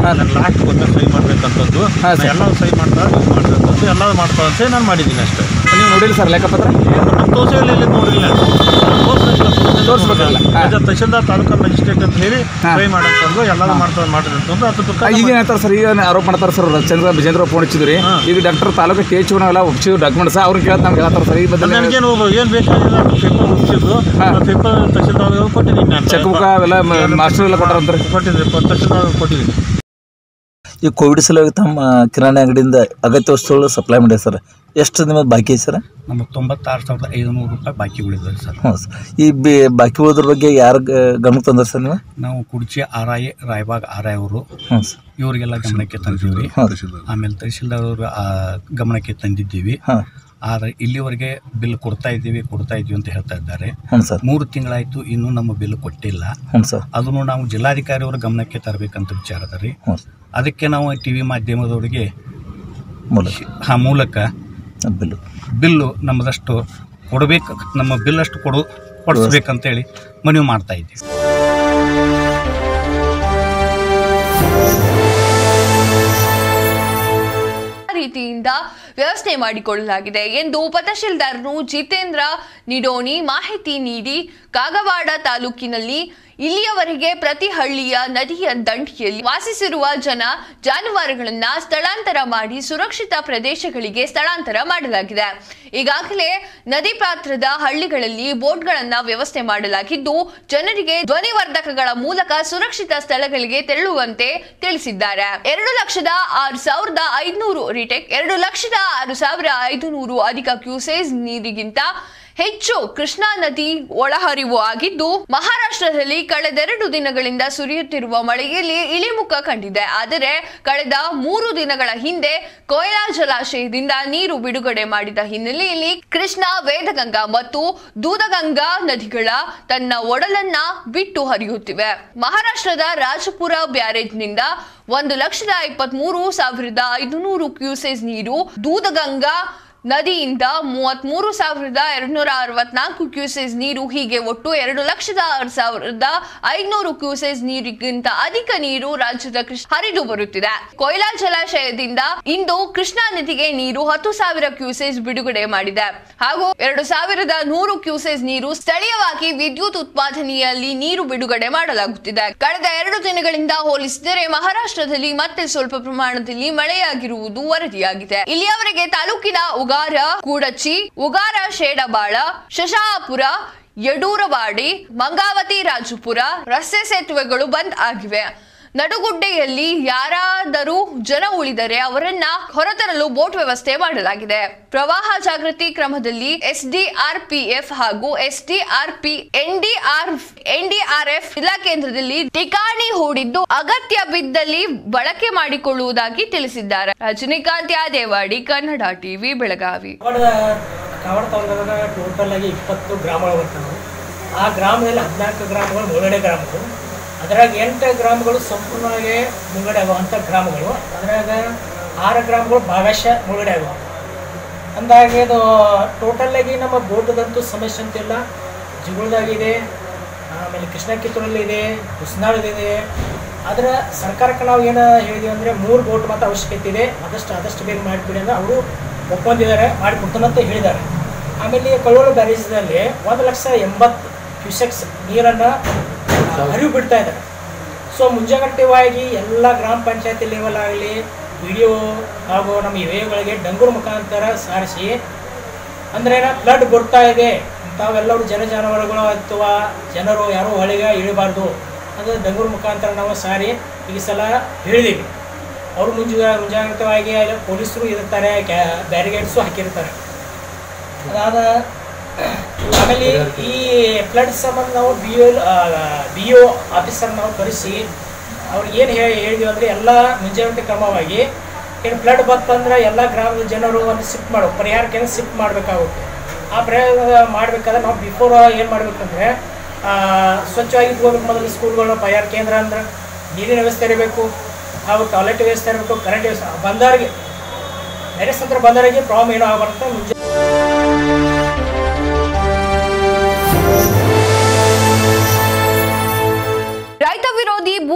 S9: ಲಾಸ್ಟ್ ಕೊಟ್ಟ ಸಹಿ ಮಾಡ್ಬೇಕಂತಂದು
S8: ಹಾಂ, ಸರ್.
S9: ಎಲ್ಲ ಸಹಿ ಮಾಡ್ತಾ ಇದು ಮಾಡ್ಬೇಕಂತ ಎಲ್ಲ ಮಾಡ್ತಾ ಅಂತ ನಾನು ಮಾಡಿದ್ದೀನಿ ಅಷ್ಟೇ
S8: ನೀವು ನೋಡಿಲ್ಲ ಸರ್ ಲೆಕ್ಕಪತ್ರ
S9: ನಮ್ಮ ತೋರಿಸಿಲ್ಲ ಇಲ್ಲಿ ನೋಡಿಲ್ಲ
S8: ತೋರಿಸ್ಬೇಕಲ್ಲ? ಹಾಂ.
S9: ತೋರಿಸ್ಬೇಕಲ್ಲ ತಹಶೀಲ್ದಾರ್ ತಾಲೂಕಾ ಮ್ಯಾಜಿಸ್ಟ್ರೇಟ್ ಅಂತ ಹೇಳಿ
S8: ಹಾಂ.
S9: ಸಹಿ ಮಾಡಂತಂದು ಎಲ್ಲರೂ ಮಾಡ್ತಾ ಮಾಡ್ರಿ ಅಂತಂದು ಅದ್ರ ಪ್ರಕಾರ
S8: ಈಗ ಏನಂತಾರೆ ಸರ್ ಈಗ ಆರೋಪ ಮಾಡ್ತಾರೆ ಸರ್ ಚಂದ್ರ ವಿಜೇಂದ್ರ ಫೋನ್ ಹಚ್ಚಿದ್ರಿ ಈಗ ಡಾಕ್ಟರ್ ತಾಲೂಕು ಕೆ ಎಚ್ ಎಲ್ಲ ಒಪ್ಸಿದ್ರು ಡಾಕ್ಯುಮೆಂಟ್ಸ್ ಅವ್ರಿಗೆ ಕೇಳ್ತಾ ನಮ್ಗೆ ಹೇಳ್ತಾರೆ ಸರ್ ಈ ಬದಲು
S9: ನನಗೇನು ಏನು ಬೇಕಾಗಿಲ್ಲ ಪೇಪರ್ ಮುಗಿಸಿದ್ರು ಪೇಪರ್ ತಹಶೀಲ್ದಾರ್ ಕೊಟ್ಟಿದ್ದೀನಿ ನಾನು
S8: ಚೆಕ್ ಬುಕ್ ಅವೆಲ್ಲ ಮಾಸ್ಟರ್ ಎಲ್ಲ ಕೊಟ್ಟಾರಂತಾರೆ
S9: ಕೊಟ್ಟಿದ್ದೀನಿ ತಹಶೀಲ್ದಾರ್ ಕೊಟ್ಟಿದ್ದೀನಿ
S10: ಈ ಕೋವಿಡ್ ಸಲುವಾಗಿ ತಮ್ಮ ಕಿರಾಣಿ ಅಂಗಡಿಯಿಂದ ಅಗತ್ಯ ವಸ್ತುಗಳು ಸಪ್ಲೈ ಮಾಡಿ ಸರ್ ಎಷ್ಟು ನಿಮ್ಮದು ಬಾಕಿ ಐತೆ ಸರ್
S11: ನಮಗೆ ತೊಂಬತ್ತಾರು ಸಾವಿರದ ಐದುನೂರು ರೂಪಾಯಿ ಬಾಕಿ ಉಳಿದಿದೆ ಸರ್
S10: ಹ್ಞೂ ಸರ್ ಈ ಬಿ ಬಾಕಿ ಉಳಿದ್ರ ಬಗ್ಗೆ ಯಾರು ಗಮನಕ್ಕೆ ತಂದ್ರೆ ಸರ್ ನೀವು
S11: ನಾವು Kudchi R I Raybag R I ಅವರು
S10: ಹ್ಞೂ ಸರ್
S11: ಇವರಿಗೆಲ್ಲ ಗಮನಕ್ಕೆ ತಂದಿದ್ದೀವಿ ಆಮೇಲೆ ತಹಶೀಲ್ದಾರ್ ಅವರು ಆ, ಗಮನಕ್ಕೆ ತಂದಿದ್ದೀವಿ
S10: ಹಾಂ
S11: ಆದರೆ ಇಲ್ಲಿವರೆಗೆ ಬಿಲ್ ಕೊಡ್ತಾ ಇದ್ದೀವಿ ಕೊಡ್ತಾ ಇದ್ದೀವಿ ಅಂತ ಹೇಳ್ತಾ ಇದ್ದಾರೆ
S10: ಹ್ಞೂ ಸರ್
S11: ಮೂರು ತಿಂಗಳಾಯಿತು ಇನ್ನೂ ನಮ್ಮ ಬಿಲ್ ಕೊಟ್ಟಿಲ್ಲ
S10: ಹ್ಞೂ ಸರ್
S11: ಅದನ್ನು ನಾವು ಜಿಲ್ಲಾಧಿಕಾರಿ ಅವರ ಗಮನಕ್ಕೆ ತರಬೇಕಂತ ವಿಚಾರ ಅದ ರೀ
S10: ಹ್ಞೂ
S11: ಅದಕ್ಕೆ ನಾವು ಟಿ ವಿ ಮಾಧ್ಯಮದವರಿಗೆ
S10: ಮೂಲಕ
S11: ಆ ಮೂಲಕ
S10: ಬಿಲ್ಲು
S11: ಬಿಲ್ಲು ನಮ್ಮದಷ್ಟು ಕೊಡಬೇಕು ನಮ್ಮ ಬಿಲ್ ಅಷ್ಟು ಕೊಡು ಕೊಡಿಸ್ಬೇಕಂತೇಳಿ ಮನವಿ ಮಾಡ್ತಾ ಇದ್ದೀವಿ
S2: ರೀತಿಯಿಂದ ವ್ಯವಸ್ಥೆ ಮಾಡಿಕೊಳ್ಳಲಾಗಿದೆ ಎಂದು ಉಪತಹಶೀಲ್ದಾರರು ಜಿತೇಂದ್ರ ನಿಡೋಣಿ ಮಾಹಿತಿ ನೀಡಿ ಕಾಗವಾಡ ತಾಲೂಕಿನಲ್ಲಿ ಇಲ್ಲಿಯವರೆಗೆ ಪ್ರತಿ ಹಳ್ಳಿಯ ನದಿಯ ದಂಡೆಯಲ್ಲಿ ವಾಸಿಸಿರುವ ಜನ ಜಾನುವಾರುಗಳನ್ನ ಸ್ಥಳಾಂತರ ಮಾಡಿ ಸುರಕ್ಷಿತ ಪ್ರದೇಶಗಳಿಗೆ ಸ್ಥಳಾಂತರ ಮಾಡಲಾಗಿದೆ ಈಗಾಗಲೇ ನದಿ ಪಾತ್ರದ ಹಳ್ಳಿಗಳಲ್ಲಿ ಬೋಟ್ಗಳನ್ನ ವ್ಯವಸ್ಥೆ ಮಾಡಲಾಗಿದ್ದು ಜನರಿಗೆ ಧ್ವನಿವರ್ಧಕಗಳ ಮೂಲಕ ಸುರಕ್ಷಿತ ಸ್ಥಳಗಳಿಗೆ ತೆರಳುವಂತೆ ತಿಳಿಸಿದ್ದಾರೆ ಎರಡು ಲಕ್ಷದ ಆರು ಸಾವಿರದ ಐದುನೂರು ರಿಟೆಕ್ ಎರಡು ಲಕ್ಷದ ಆರು ಸಾವಿರ ಐದುನೂರು ಅಧಿಕ ಕ್ಯೂಸೇಸ್ ನೀರಿಗಿಂತ ಹೆಚ್ಚು ಕೃಷ್ಣಾ ನದಿ ಒಳಹರಿವು ಆಗಿದ್ದು ಮಹಾರಾಷ್ಟ್ರದಲ್ಲಿ ಕಳೆದೆರಡು ದಿನಗಳಿಂದ ಸುರಿಯುತ್ತಿರುವ ಮಳೆಯಲ್ಲಿ ಇಳಿಮುಖ ಕಂಡಿದೆ ಆದರೆ ಕಳೆದ ಮೂರು ದಿನಗಳ ಹಿಂದೆ ಕೊಯ್ಲಾ ಜಲಾಶಯದಿಂದ ನೀರು ಬಿಡುಗಡೆ ಮಾಡಿದ ಹಿನ್ನೆಲೆಯಲ್ಲಿ ಕೃಷ್ಣಾ ವೇದಗಂಗಾ ಮತ್ತು ದೂದಗಂಗಾ ನದಿಗಳ ತನ್ನ ಒಡಲನ್ನ ಬಿಟ್ಟು ಹರಿಯುತ್ತಿವೆ ಮಹಾರಾಷ್ಟ್ರದ ರಾಜಪುರ ಬ್ಯಾರೇಜ್ನಿಂದ ಒಂದು ಲಕ್ಷದ ಇಪ್ಪತ್ತ್ ಮೂರು ಸಾವಿರದ ಐದುನೂರು ಕ್ಯೂಸೆಸ್ ನೀರು ದೂದಗಂಗಾ ನದಿಯಿಂದ ಮೂವತ್ಮೂರು ಸಾವಿರದ ಎರಡ್ನೂರ ಅರವತ್ನಾಲ್ಕು ಕ್ಯೂಸೆಸ್ ನೀರು ಹೀಗೆ ಒಟ್ಟು ಎರಡು ಲಕ್ಷದ ಆರು ಸಾವಿರದ ಐದುನೂರು ಕ್ಯೂಸೆಸ್ ನೀರಿಗಿಂತ ಅಧಿಕ ನೀರು ರಾಜ್ಯದ ಕೃಷ್ಣ ಹರಿದು ಬರುತ್ತಿದೆ ಕೊಯ್ಲಾ ಜಲಾಶಯದಿಂದ ಇಂದು ಕೃಷ್ಣಾ ನದಿಗೆ ನೀರು ಹತ್ತು ಸಾವಿರ ಕ್ಯೂಸೆಸ್ ಬಿಡುಗಡೆ ಮಾಡಿದೆ ಹಾಗೂ ಎರಡು ಸಾವಿರದ ನೂರು ಕ್ಯೂಸೆಸ್ ನೀರು ಸ್ಥಳೀಯವಾಗಿ ವಿದ್ಯುತ್ ಉತ್ಪಾದನೆಯಲ್ಲಿ ನೀರು ಬಿಡುಗಡೆ ಮಾಡಲಾಗುತ್ತಿದೆ ಕಳೆದ ಎರಡು ದಿನಗಳಿಂದ ಹೋಲಿಸಿದರೆ ಮಹಾರಾಷ್ಟ್ರದಲ್ಲಿ ಮತ್ತೆ ಸ್ವಲ್ಪ ಪ್ರಮಾಣದಲ್ಲಿ ಮಳೆಯಾಗಿರುವುದು ವರದಿಯಾಗಿದೆ ಇಲ್ಲಿಯವರೆಗೆ ತಾಲೂಕಿನ ಉಗಾರ ಕೂಡಚಿ ಉಗಾರ ಶೇಡಬಾಳ ಶಶಾಪುರ ಯಡೂರವಾಡಿ ಮಂಗಾವತಿ ರಾಜುಪುರ ರಸ್ತೆ ಸೇತುವೆಗಳು ಬಂದ್ ಆಗಿವೆ ನಡುಗುಡ್ಡೆಯಲ್ಲಿ ಯಾರಾದರೂ ಜನ ಉಳಿದರೆ ಅವರನ್ನ ಹೊರತರಲು ಬೋಟ್ ವ್ಯವಸ್ಥೆ ಮಾಡಲಾಗಿದೆ ಪ್ರವಾಹ ಜಾಗೃತಿ ಕ್ರಮದಲ್ಲಿ ಎಸ್ಡಿಆರ್ಪಿಎಫ್ ಹಾಗೂ ಎಸ್ಡಿಆರ್ಪಿ ಎನ್ಡಿಆರ್ ಎನ್ಡಿಆರ್ಎಫ್ ಜಿಲ್ಲಾ ಕೇಂದ್ರದಲ್ಲಿ ಠಿಕಾಣಿ ಹೂಡಿದ್ದು ಅಗತ್ಯ ಬಿದ್ದಲ್ಲಿ ಬಳಕೆ ಮಾಡಿಕೊಳ್ಳುವುದಾಗಿ ತಿಳಿಸಿದ್ದಾರೆ ರಜನಿಕಾಂತ್ ಯಾದೇವಾಡಿ ಕನ್ನಡ ಟಿವಿ ಬೆಳಗಾವಿ
S12: ಕಾವಡ ಕಾವಡ ತಾಲೂಕಾಗ ಟೋಟಲ್ ಆಗಿ ಇಪ್ಪತ್ತು ಗ್ರಾಮಗಳು ಬರ್ತವೆ ಆ ಗ್ರಾಮದಲ್ಲಿ ಹದಿನಾಲ್ಕು ಗ್ರಾಮಗಳು ಮುಳುಗಡೆ ಗ್ರಾಮಗಳು ಅದರಾಗ ಎಂಟು ಗ್ರಾಮಗಳು ಸಂಪೂರ್ಣವಾಗಿ ಮುಳುಗಡೆ ಆಗುವಂಥ ಗ್ರಾಮಗಳು ಅದರಾಗ ಆರು ಗ್ರಾಮಗಳು ಭಾಗಶಃ ಮುಳುಗಡೆ ಆಗುವ ಅಂದಾಗೆ ಇದು ಟೋಟಲ್ ಆಗಿ ನಮ್ಮ ಬೋಟದಂತೂ ಸಮಸ್ಯೆ ಅಂತಿಲ್ಲ ಜಿಗುಳ್ದಾಗಿದೆ ಆಮೇಲೆ ಕೃಷ್ಣ ಕಿತ್ತೂರಲ್ಲಿ ಇದೆ ಹುಸ್ನಾಳದಿದೆ ಆದರೆ ಸರ್ಕಾರಕ್ಕೆ ನಾವು ಏನು ಹೇಳಿದೀವಿ ಅಂದರೆ ಮೂರು ಬೋಟ್ ಮಾತ್ರ ಅವಶ್ಯಕತೆ ಇದೆ ಆದಷ್ಟು ಆದಷ್ಟು ಬೇಗ ಮಾಡಿಬಿಡಿ ಅಂದರೆ ಅವರು ಒಪ್ಕೊಂಡಿದ್ದಾರೆ ಮಾಡಿಕೊಡ್ತಾನೆ ಅಂತ ಹೇಳಿದ್ದಾರೆ ಆಮೇಲೆ ಕಳ್ಳೋಳು ಬ್ಯಾರೇಜ್ನಲ್ಲಿ ಒಂದು ಲಕ್ಷ ಎಂಬತ್ತು ಕ್ಯೂಸೆಕ್ಸ್ ನೀರನ್ನು ಹರಿವು ಬಿಡ್ತಾ ಇದ್ದಾರೆ ಸೊ ಮುಂಜಾಗ್ರತೆವಾಗಿ ಎಲ್ಲ ಗ್ರಾಮ ಪಂಚಾಯತಿ ಲೆವೆಲ್ ಆಗಲಿ ಪಿ ಡಿ ಒ ಹಾಗೂ ನಮ್ಮ ಇವೆಗಳಿಗೆ ಡಂಗೂರು ಮುಖಾಂತರ ಸಾರಿಸಿ ಅಂದ್ರೆ ಫ್ಲಡ್ ಬರ್ತಾ ಇದೆ ತಾವೆಲ್ಲರೂ ಜನ ಜಾನುವಾರುಗಳು ಅಥವಾ ಜನರು ಯಾರೂ ಹೊಳೆಗೆ ಇಳಿಬಾರ್ದು ಅದು ಡಂಗೂರು ಮುಖಾಂತರ ನಾವು ಸಾರಿ ಈ ಸಲ ಹೇಳಿದ್ದೀವಿ ಅವರು ಮುಂಜಾ ಮುಂಜಾಗ್ರತವಾಗಿ ಅಲ್ಲಿ ಪೊಲೀಸರು ಇರ್ತಾರೆ ಕ್ಯಾ ಬ್ಯಾರಿಗೇಡ್ಸು ಹಾಕಿರ್ತಾರೆ ಅದಾದ ಆಮೇಲೆ ಈ ಫ್ಲಡ್ ಸಂಬಂಧ ನಾವು B O B O officer ನಾವು ಕರೆಸಿ ಅವ್ರಿಗೆ ಏನು ಹೇಳಿ ಹೇಳಿದ್ವಿ ಅಂದರೆ ಎಲ್ಲ ಮುಂಜಾಗ್ರತೆ ಕ್ರಮವಾಗಿ ಏನು ಫ್ಲಡ್ ಬಂತಂದ್ರೆ ಎಲ್ಲ ಗ್ರಾಮದ ಜನರು ಒಂದು ಶಿಫ್ಟ್ ಮಾಡೋ ಪರಿಹಾರಕ್ಕೆ ಏನು ಶಿಫ್ಟ್ ಮಾಡಬೇಕಾಗುತ್ತೆ ಆ ಪ್ರಯೋಗ ಮಾಡಬೇಕಾದ್ರೆ ನಾವು ಬಿಫೋರ್ ಏನು ಮಾಡಬೇಕಂದ್ರೆ ಸ್ವಚ್ಛವಾಗಿ ಇಟ್ಕೋಬೇಕು ಮೊದಲು ಸ್ಕೂಲ್ಗಳು ಪರಿಹಾರ ಕೇಂದ್ರ ಅಂದ್ರೆ ನೀರಿನ ವ್ಯವಸ್ಥೆ ಇರಬೇಕು ಹಾಗೂ ಟಾಯ್ಲೆಟ್ ವ್ಯವಸ್ಥೆ ಇರಬೇಕು ಕರೆಂಟ್ ವ್ಯವಸ್ಥೆ ಬಂದವರಿಗೆ ಬೇರೆ ಸಂತರ ಬಂದವರಿಗೆ ಪ್ರಾಬ್ಲಮ್ ಏನೂ ಆಗಬಾರ್ದು ಮುಂಜಾ
S2: ರೈತ ವಿರೋಧಿ ಭೂ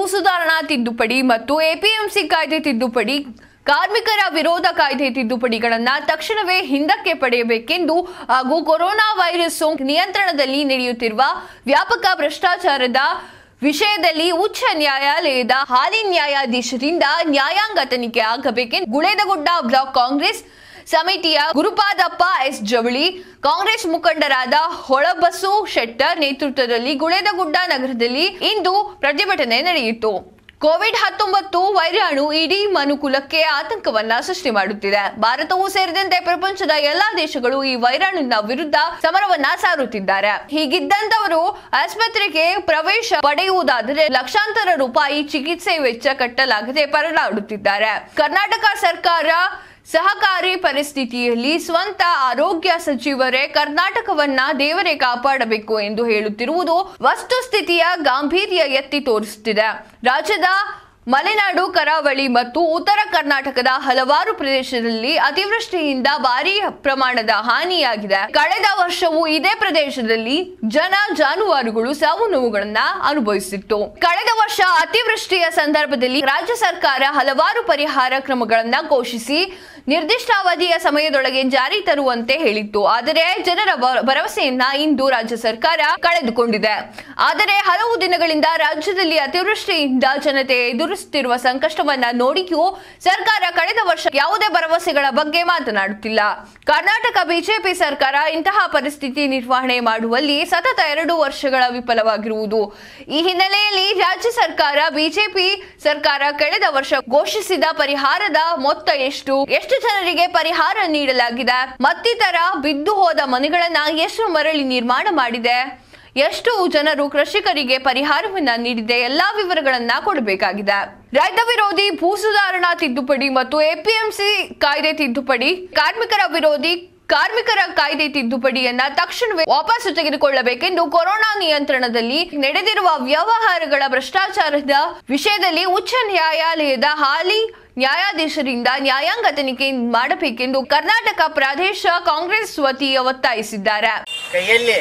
S2: ಸುಧಾರಣಾ ತಿದ್ದುಪಡಿ ಮತ್ತು ಎಪಿಎಂಸಿ ಕಾಯ್ದೆ ತಿದ್ದುಪಡಿ ಕಾರ್ಮಿಕರ ವಿರೋಧ ಕಾಯ್ದೆ ತಿದ್ದುಪಡಿಗಳನ್ನ ತಕ್ಷಣವೇ ಹಿಂದಕ್ಕೆ ಪಡೆಯಬೇಕೆಂದು ಹಾಗೂ ಕೊರೋನಾ ವೈರಸ್ ಸೋಂಕು ನಿಯಂತ್ರಣದಲ್ಲಿ ನಡೆಯುತ್ತಿರುವ ವ್ಯಾಪಕ ಭ್ರಷ್ಟಾಚಾರದ ವಿಷಯದಲ್ಲಿ ಉಚ್ಚ ನ್ಯಾಯಾಲಯದ ಹಾಲಿ ನ್ಯಾಯಾಧೀಶರಿಂದ ನ್ಯಾಯಾಂಗ ತನಿಖೆ ಆಗಬೇಕೆಂದು ಗುಳೇದಗುಡ್ಡ ಬ್ಲಾಕ್ ಕಾಂಗ್ರೆಸ್ ಸಮಿತಿಯ ಗುರುಪಾದಪ್ಪ ಎಸ್ ಜವಳಿ ಕಾಂಗ್ರೆಸ್ ಮುಖಂಡರಾದ ಹೊಳಬಸು ಶೆಟ್ಟರ್ ನೇತೃತ್ವದಲ್ಲಿ ಗುಳೇದಗುಡ್ಡ ನಗರದಲ್ಲಿ ಇಂದು ಪ್ರತಿಭಟನೆ ನಡೆಯಿತು ಕೋವಿಡ್ ಹತ್ತೊಂಬತ್ತು ವೈರಾಣು ಇಡೀ ಮನುಕುಲಕ್ಕೆ ಆತಂಕವನ್ನ ಸೃಷ್ಟಿ ಮಾಡುತ್ತಿದೆ ಭಾರತವೂ ಸೇರಿದಂತೆ ಪ್ರಪಂಚದ ಎಲ್ಲಾ ದೇಶಗಳು ಈ ವೈರಾಣುವಿನ ವಿರುದ್ಧ ಸಮರವನ್ನ ಸಾರುತ್ತಿದ್ದಾರೆ ಹೀಗಿದ್ದಂತವರು ಆಸ್ಪತ್ರೆಗೆ ಪ್ರವೇಶ ಪಡೆಯುವುದಾದರೆ ಲಕ್ಷಾಂತರ ರೂಪಾಯಿ ಚಿಕಿತ್ಸೆ ವೆಚ್ಚ ಕಟ್ಟಲಾಗದೆ ಪರದಾಡುತ್ತಿದ್ದಾರೆ ಕರ್ನಾಟಕ ಸರ್ಕಾರ ಸಹಕಾರಿ ಪರಿಸ್ಥಿತಿಯಲ್ಲಿ ಸ್ವಂತ ಆರೋಗ್ಯ ಸಚಿವರೇ ಕರ್ನಾಟಕವನ್ನ ದೇವರೇ ಕಾಪಾಡಬೇಕು ಎಂದು ಹೇಳುತ್ತಿರುವುದು ವಸ್ತುಸ್ಥಿತಿಯ ಗಾಂಭೀರ್ಯ ಎತ್ತಿ ತೋರಿಸುತ್ತಿದೆ ರಾಜ್ಯದ ಮಲೆನಾಡು ಕರಾವಳಿ ಮತ್ತು ಉತ್ತರ ಕರ್ನಾಟಕದ ಹಲವಾರು ಪ್ರದೇಶದಲ್ಲಿ ಅತಿವೃಷ್ಟಿಯಿಂದ ಭಾರಿ ಪ್ರಮಾಣದ ಹಾನಿಯಾಗಿದೆ ಕಳೆದ ವರ್ಷವೂ ಇದೇ ಪ್ರದೇಶದಲ್ಲಿ ಜನ ಜಾನುವಾರುಗಳು ಸಾವು ನೋವುಗಳನ್ನ ಅನುಭವಿಸಿತ್ತು ಕಳೆದ ವರ್ಷ ಅತಿವೃಷ್ಟಿಯ ಸಂದರ್ಭದಲ್ಲಿ ರಾಜ್ಯ ಸರ್ಕಾರ ಹಲವಾರು ಪರಿಹಾರ ಕ್ರಮಗಳನ್ನ ಘೋಷಿಸಿ ನಿರ್ದಿಷ್ಟ ಅವಧಿಯ ಸಮಯದೊಳಗೆ ಜಾರಿ ತರುವಂತೆ ಹೇಳಿತ್ತು ಆದರೆ ಜನರ ಭ- ಭರವಸೆಯನ್ನ ಇಂದು ರಾಜ್ಯ ಸರ್ಕಾರ ಕಳೆದುಕೊಂಡಿದೆ ಆದರೆ ಹಲವು ದಿನಗಳಿಂದ ರಾಜ್ಯದಲ್ಲಿ ಅತಿವೃಷ್ಟಿಯಿಂದ ಜನತೆ ಎದುರಿಸುತ್ತಿರುವ ಸಂಕಷ್ಟವನ್ನ ನೋಡಿಯೂ ಸರ್ಕಾರ ಕಳೆದ ವರ್ಷ ಯಾವುದೇ ಭರವಸೆಗಳ ಬಗ್ಗೆ ಮಾತನಾಡುತ್ತಿಲ್ಲ ಕರ್ನಾಟಕ ಬಿಜೆಪಿ ಸರ್ಕಾರ ಇಂತಹ ಪರಿಸ್ಥಿತಿ ನಿರ್ವಹಣೆ ಮಾಡುವಲ್ಲಿ ಸತತ ಎರಡು ವರ್ಷಗಳ ವಿಫಲವಾಗಿರುವುದು ಈ ಹಿನ್ನೆಲೆಯಲ್ಲಿ ರಾಜ್ಯ ಸರ್ಕಾರ ಬಿಜೆಪಿ ಸರ್ಕಾರ ಕಳೆದ ವರ್ಷ ಘೋಷಿಸಿದ ಪರಿಹಾರದ ಮೊತ್ತ ಎಷ್ಟು ಎಷ್ಟು ಜನರಿಗೆ ಪರಿಹಾರ ನೀಡಲಾಗಿದೆ ಮತ್ತಿತರ ಬಿದ್ದು ಹೋದ ಮನೆಗಳನ್ನ ಎಷ್ಟು ಮರಳಿ ನಿರ್ಮಾಣ ಮಾಡಿದೆ ಎಷ್ಟು ಜನರು ಕೃಷಿಕರಿಗೆ ಪರಿಹಾರವನ್ನ ನೀಡಿದೆ ಎಲ್ಲಾ ವಿವರಗಳನ್ನ ಕೊಡಬೇಕಾಗಿದೆ ರೈತ ವಿರೋಧಿ ಭೂ ಸುಧಾರಣಾ ತಿದ್ದುಪಡಿ ಮತ್ತು ಎಪಿಎಂಸಿ ಕಾಯ್ದೆ ತಿದ್ದುಪಡಿ ಕಾರ್ಮಿಕರ ವಿರೋಧಿ ಕಾರ್ಮಿಕರ ಕಾಯ್ದೆ ತಿದ್ದುಪಡಿಯನ್ನ ತಕ್ಷಣವೇ ವಾಪಸ್ಸು ತೆಗೆದುಕೊಳ್ಳಬೇಕೆಂದು ಕೊರೋನಾ ನಿಯಂತ್ರಣದಲ್ಲಿ ನಡೆದಿರುವ ವ್ಯವಹಾರಗಳ ಭ್ರಷ್ಟಾಚಾರದ ವಿಷಯದಲ್ಲಿ ಉಚ್ಚ ನ್ಯಾಯಾಲಯದ ಹಾಲಿ ನ್ಯಾಯಾಧೀಶರಿಂದ ನ್ಯಾಯಾಂಗ ತನಿಖೆ ಮಾಡಬೇಕೆಂದು ಕರ್ನಾಟಕ ಪ್ರದೇಶ ಕಾಂಗ್ರೆಸ್ ವತಿಯ ಒತ್ತಾಯಿಸಿದ್ದಾರೆ
S13: ಕೈಯಲ್ಲಿ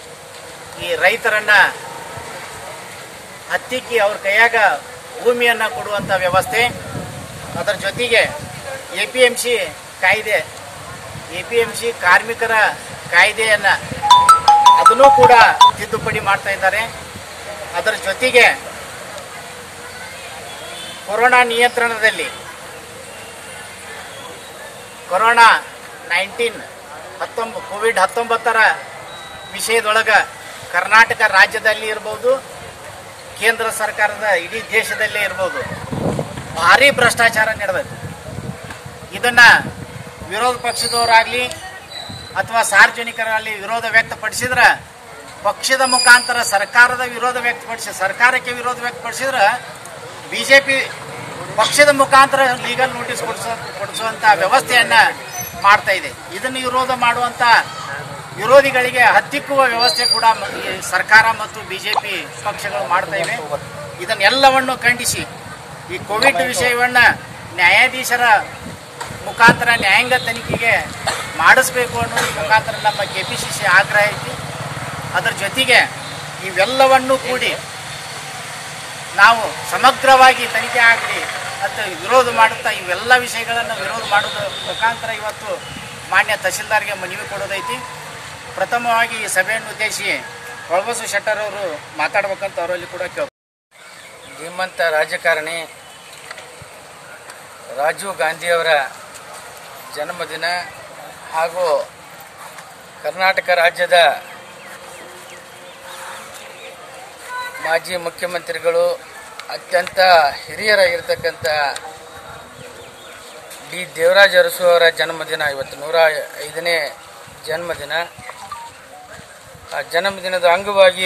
S13: ಈ ರೈತರನ್ನ ಹತ್ತಿಕ್ಕಿ ಅವ್ರ ಕೈಯಾಗ ಭೂಮಿಯನ್ನು ಕೊಡುವಂಥ ವ್ಯವಸ್ಥೆ ಅದರ ಜೊತೆಗೆ ಎ ಪಿ ಎಮ್ ಸಿ ಕಾಯ್ದೆ ಎ ಪಿ ಎಮ್ ಸಿ ಕಾರ್ಮಿಕರ ಕಾಯ್ದೆಯನ್ನು ಅದನ್ನೂ ಕೂಡ ತಿದ್ದುಪಡಿ ಮಾಡ್ತಾ ಇದ್ದಾರೆ ಅದರ ಜೊತೆಗೆ ಕೊರೋನಾ ನಿಯಂತ್ರಣದಲ್ಲಿ ಕೊರೋನಾ ನೈನ್ಟೀನ್ ಹತ್ತೊಂಬ ಕೋವಿಡ್ ಹತ್ತೊಂಬತ್ತರ ವಿಷಯದೊಳಗೆ ಕರ್ನಾಟಕ ರಾಜ್ಯದಲ್ಲಿ ಇರ್ಬೋದು ಕೇಂದ್ರ ಸರ್ಕಾರದ ಇಡೀ ದೇಶದಲ್ಲೇ ಇರ್ಬೋದು ಭಾರಿ ಭ್ರಷ್ಟಾಚಾರ ನಡೆದೈತೆ ಇದನ್ನು ವಿರೋಧ ಪಕ್ಷದವರಾಗಲಿ ಅಥವಾ ಸಾರ್ವಜನಿಕರಲ್ಲಿ ವಿರೋಧ ವ್ಯಕ್ತಪಡಿಸಿದ್ರೆ ಪಕ್ಷದ ಮುಖಾಂತರ ಸರ್ಕಾರದ ವಿರೋಧ ವ್ಯಕ್ತಪಡಿಸಿ ಸರ್ಕಾರಕ್ಕೆ ವಿರೋಧ ವ್ಯಕ್ತಪಡಿಸಿದ್ರೆ ಬಿ ಜೆ ಪಿ ಪಕ್ಷದ ಮುಖಾಂತರ ಲೀಗಲ್ ನೋಟಿಸ್ ಕೊಡಿಸೋ ಕೊಡಿಸುವಂಥ ವ್ಯವಸ್ಥೆಯನ್ನು ಮಾಡ್ತಾ ಇದೆ ಇದನ್ನು ವಿರೋಧ ಮಾಡುವಂಥ ವಿರೋಧಿಗಳಿಗೆ ಹತ್ತಿಕ್ಕುವ ವ್ಯವಸ್ಥೆ ಕೂಡ ಮ- ಈ ಸರ್ಕಾರ ಮತ್ತು ಬಿ ಜೆ ಪಿ ಪಕ್ಷಗಳು ಮಾಡ್ತಾ ಇವೆ ಇದನ್ನೆಲ್ಲವನ್ನು ಖಂಡಿಸಿ ಈ ಕೋವಿಡ್ ವಿಷಯವನ್ನು ನ್ಯಾಯಾಧೀಶರ ಮುಖಾಂತರ ನ್ಯಾಯಾಂಗ ತನಿಖೆಗೆ ಮಾಡಿಸ್ಬೇಕು ಅನ್ನೋದ್ರ ಮುಖಾಂತರ ನಮ್ಮ ಕೆ ಪಿ ಸಿ ಸಿ ಆಗ್ರಹ ಐತಿ ಅದರ ಜೊತೆಗೆ ಇವೆಲ್ಲವನ್ನೂ ಕೂಡಿ ನಾವು ಸಮಗ್ರವಾಗಿ ತನಿಖೆ ಆಗಲಿ ಅಂತ ವಿರೋಧ ಮಾಡುತ್ತಾ ಇವೆಲ್ಲ ವಿಷಯಗಳನ್ನು ವಿರೋಧ ಮಾಡೋದ್ರ ಮುಖಾಂತರ ಇವತ್ತು ಮಾನ್ಯ ತಹಸೀಲ್ದಾರ್ಗೆ ಮನವಿ ಕೊಡೋದೈತಿ ಪ್ರಥಮವಾಗಿ ಈ ಸಭೆಯನ್ನು ಉದ್ದೇಶಿಸಿ ಒಳಬಸು ಶೆಟ್ಟರ್ ಅವರು ಮಾತಾಡ್ಬೇಕಂತ ಅವರಲ್ಲಿ ಕೂಡ ಕೇಳ
S14: ಧೀಮಂತ ರಾಜಕಾರಣಿ ರಾಜೀವ್ ಗಾಂಧಿಯವರ ಜನ್ಮದಿನ ಹಾಗೂ ಕರ್ನಾಟಕ ರಾಜ್ಯದ ಮಾಜಿ ಮುಖ್ಯಮಂತ್ರಿಗಳು ಅತ್ಯಂತ ಹಿರಿಯರಾಗಿರ್ತಕ್ಕಂಥ ಡಿ ದೇವರಾಜ ಅರಸು ಅವರ ಜನ್ಮದಿನ ಇವತ್ತು ನೂರ ಐದನೇ ಜನ್ಮದಿನ ಆ ಜನ್ಮದಿನದ ಅಂಗವಾಗಿ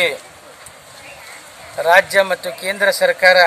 S14: ರಾಜ್ಯ ಮತ್ತು ಕೇಂದ್ರ ಸರ್ಕಾರ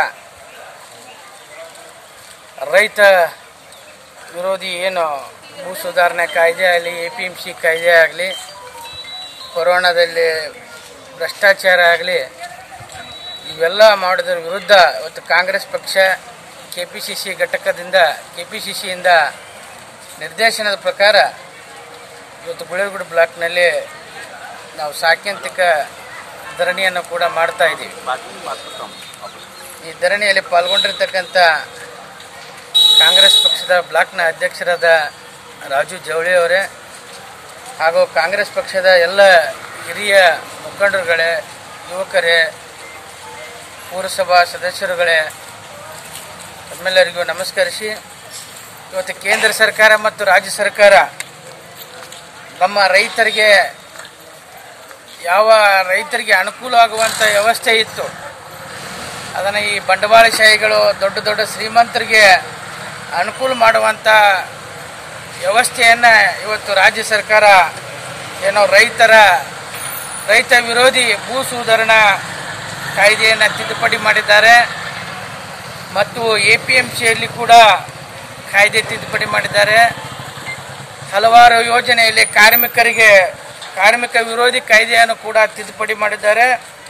S14: ರೈತ ವಿರೋಧಿ ಏನು ಭೂ ಸುಧಾರಣೆ ಕಾಯ್ದೆ ಆಗಲಿ ಎ ಪಿ ಎಮ್ ಸಿ ಕಾಯ್ದೆ ಆಗಲಿ ಕೊರೋನಾದಲ್ಲಿ ಭ್ರಷ್ಟಾಚಾರ ಆಗಲಿ ಇವೆಲ್ಲ ಮಾಡೋದ್ರ ವಿರುದ್ಧ ಇವತ್ತು ಕಾಂಗ್ರೆಸ್ ಪಕ್ಷ ಕೆ ಪಿ ಸಿ ಸಿ ಘಟಕದಿಂದ ಕೆ ಪಿ ಸಿ ಸಿಯಿಂದ ನಿರ್ದೇಶನದ ಪ್ರಕಾರ ಇವತ್ತು ಗುಳೇಗುಡಿ ಬ್ಲಾಕ್ನಲ್ಲಿ ನಾವು ಸಾಂಕೇತಿಕ ಧರಣಿಯನ್ನು ಕೂಡ ಮಾಡ್ತಾ ಇದ್ದೀವಿ ಈ ಧರಣಿಯಲ್ಲಿ ಪಾಲ್ಗೊಂಡಿರ್ತಕ್ಕಂಥ ಕಾಂಗ್ರೆಸ್ ಪಕ್ಷದ ಬ್ಲಾಕ್ನ ಅಧ್ಯಕ್ಷರಾದ ರಾಜು ಜವಳಿ ಅವರೇ ಹಾಗೂ ಕಾಂಗ್ರೆಸ್ ಪಕ್ಷದ ಎಲ್ಲ ಹಿರಿಯ ಮುಖಂಡರುಗಳೇ ಯುವಕರೇ ಪುರಸಭಾ ಸದಸ್ಯರುಗಳೇ ತಮ್ಮೆಲ್ಲರಿಗೂ ನಮಸ್ಕರಿಸಿ ಇವತ್ತು ಕೇಂದ್ರ ಸರ್ಕಾರ ಮತ್ತು ರಾಜ್ಯ ಸರ್ಕಾರ ನಮ್ಮ ರೈತರಿಗೆ ಯಾವ ರೈತರಿಗೆ ಅನುಕೂಲ ಆಗುವಂಥ ವ್ಯವಸ್ಥೆ ಇತ್ತು ಅದನ್ನು ಈ ಬಂಡವಾಳಶಾಹಿಗಳು ದೊಡ್ಡ ದೊಡ್ಡ ಶ್ರೀಮಂತರಿಗೆ ಅನುಕೂಲ ಮಾಡುವಂಥ ವ್ಯವಸ್ಥೆಯನ್ನು ಇವತ್ತು ರಾಜ್ಯ ಸರ್ಕಾರ ಏನೋ ರೈತರ ರೈತ ವಿರೋಧಿ ಭೂ ಸುಧಾರಣಾ ಕಾಯ್ದೆಯನ್ನು ತಿದ್ದುಪಡಿ ಮಾಡಿದ್ದಾರೆ ಮತ್ತು ಎ ಪಿ ಎಮ್ ಸಿಯಲ್ಲಿ ಕೂಡ ಕಾಯ್ದೆ ತಿದ್ದುಪಡಿ ಮಾಡಿದ್ದಾರೆ ಹಲವಾರು ಯೋಜನೆಯಲ್ಲಿ ಕಾರ್ಮಿಕರಿಗೆ ಕಾರ್ಮಿಕ ವಿರೋಧಿ ಕಾಯ್ದೆಯನ್ನು ಕೂಡ ತಿದ್ದುಪಡಿ ಮಾಡಿದ್ದಾರೆ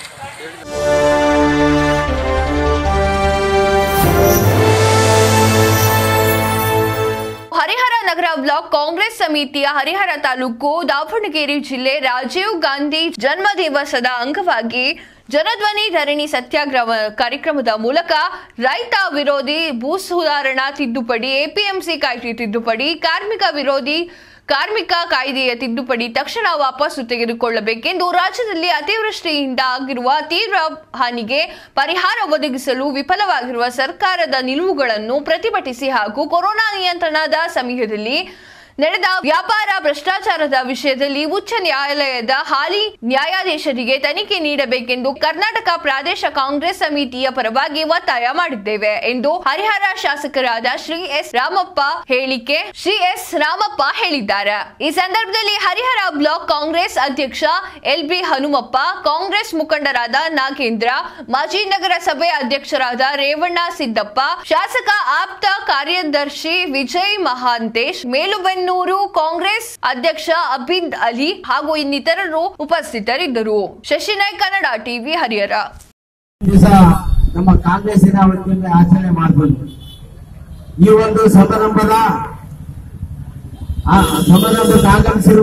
S2: ಹರಿಹರ ನಗರ ಬ್ಲಾಕ್ ಕಾಂಗ್ರೆಸ್ ಸಮಿತಿಯ ಹರಿಹರ ತಾಲೂಕು ದಾವಣಗೆರೆ ಜಿಲ್ಲೆ ರಾಜೀವ್ ಗಾಂಧಿ ಜನ್ಮ ದಿವಸದ ಅಂಗವಾಗಿ ಜನಧ್ವನಿ ಧರಣಿ ಸತ್ಯಾಗ್ರಹ ಕಾರ್ಯಕ್ರಮದ ಮೂಲಕ ರೈತ ವಿರೋಧಿ ಭೂ ಸುಧಾರಣಾ ತಿದ್ದುಪಡಿ ಎಪಿಎಂಸಿ ಕಾಯ್ದೆ ತಿದ್ದುಪಡಿ ಕಾರ್ಮಿಕ ವಿರೋಧಿ ಕಾರ್ಮಿಕ ಕಾಯ್ದೆಯ ತಿದ್ದುಪಡಿ ತಕ್ಷಣ ವಾಪಸ್ಸು ತೆಗೆದುಕೊಳ್ಳಬೇಕೆಂದು ರಾಜ್ಯದಲ್ಲಿ ಅತಿವೃಷ್ಟಿಯಿಂದ ಆಗಿರುವ ತೀವ್ರ ಹಾನಿಗೆ ಪರಿಹಾರ ಒದಗಿಸಲು ವಿಫಲವಾಗಿರುವ ಸರ್ಕಾರದ ನಿಲುವುಗಳನ್ನು ಪ್ರತಿಭಟಿಸಿ ಹಾಗೂ ಕೊರೋನಾ ನಿಯಂತ್ರಣದ ಸಮಯದಲ್ಲಿ ನಡೆದ ವ್ಯಾಪಾರ ಭ್ರಷ್ಟಾಚಾರದ ವಿಷಯದಲ್ಲಿ ಉಚ್ಚ ನ್ಯಾಯಾಲಯದ ಹಾಲಿ ನ್ಯಾಯಾಧೀಶರಿಗೆ ತನಿಖೆ ನೀಡಬೇಕೆಂದು ಕರ್ನಾಟಕ ಪ್ರಾದೇಶ ಕಾಂಗ್ರೆಸ್ ಸಮಿತಿಯ ಪರವಾಗಿ ಒತ್ತಾಯ ಮಾಡಿದ್ದೇವೆ ಎಂದು ಹರಿಹರ ಶಾಸಕರಾದ ಶ್ರೀ ಎಸ್ ರಾಮಪ್ಪ ಹೇಳಿಕೆ ಶ್ರೀ ಎಸ್ ರಾಮಪ್ಪ ಹೇಳಿದ್ದಾರೆ ಈ ಸಂದರ್ಭದಲ್ಲಿ ಹರಿಹರ ಬ್ಲಾಕ್ ಕಾಂಗ್ರೆಸ್ ಅಧ್ಯಕ್ಷ ಎಲ್ ಬಿ ಹನುಮಪ್ಪ ಕಾಂಗ್ರೆಸ್ ಮುಖಂಡರಾದ ನಾಗೇಂದ್ರ ಮಾಜಿ ನಗರಸಭೆ ಅಧ್ಯಕ್ಷರಾದ ರೇವಣ್ಣ ಸಿದ್ದಪ್ಪ ಶಾಸಕ ಆಪ್ತ ಕಾರ್ಯದರ್ಶಿ ವಿಜಯ್ ಮಹಾಂತೇಶ್ ಮೇಲುಬೆನ್ನೂರು ಕಾಂಗ್ರೆಸ್ ಅಧ್ಯಕ್ಷ ಅಬಿದ್ ಅಲಿ ಹಾಗೂ ಇನ್ನಿತರರು ಉಪಸ್ಥಿತರಿದ್ದರು ಶಶಿನಾಯ್ ಕನ್ನಡ ಟಿವಿ ಹರಿಹರ
S15: ದಿವಸ ನಮ್ಮ ಕಾಂಗ್ರೆಸ್ಸಿನ ವತಿಯಿಂದ ಆಚರಣೆ ಮಾಡಬಹುದು ಈ ಒಂದು ಸಮಾರಂಭದ ಆ ಸಮಾರಂಭಕ್ಕೆ ಆಗಮಿಸಿರುವ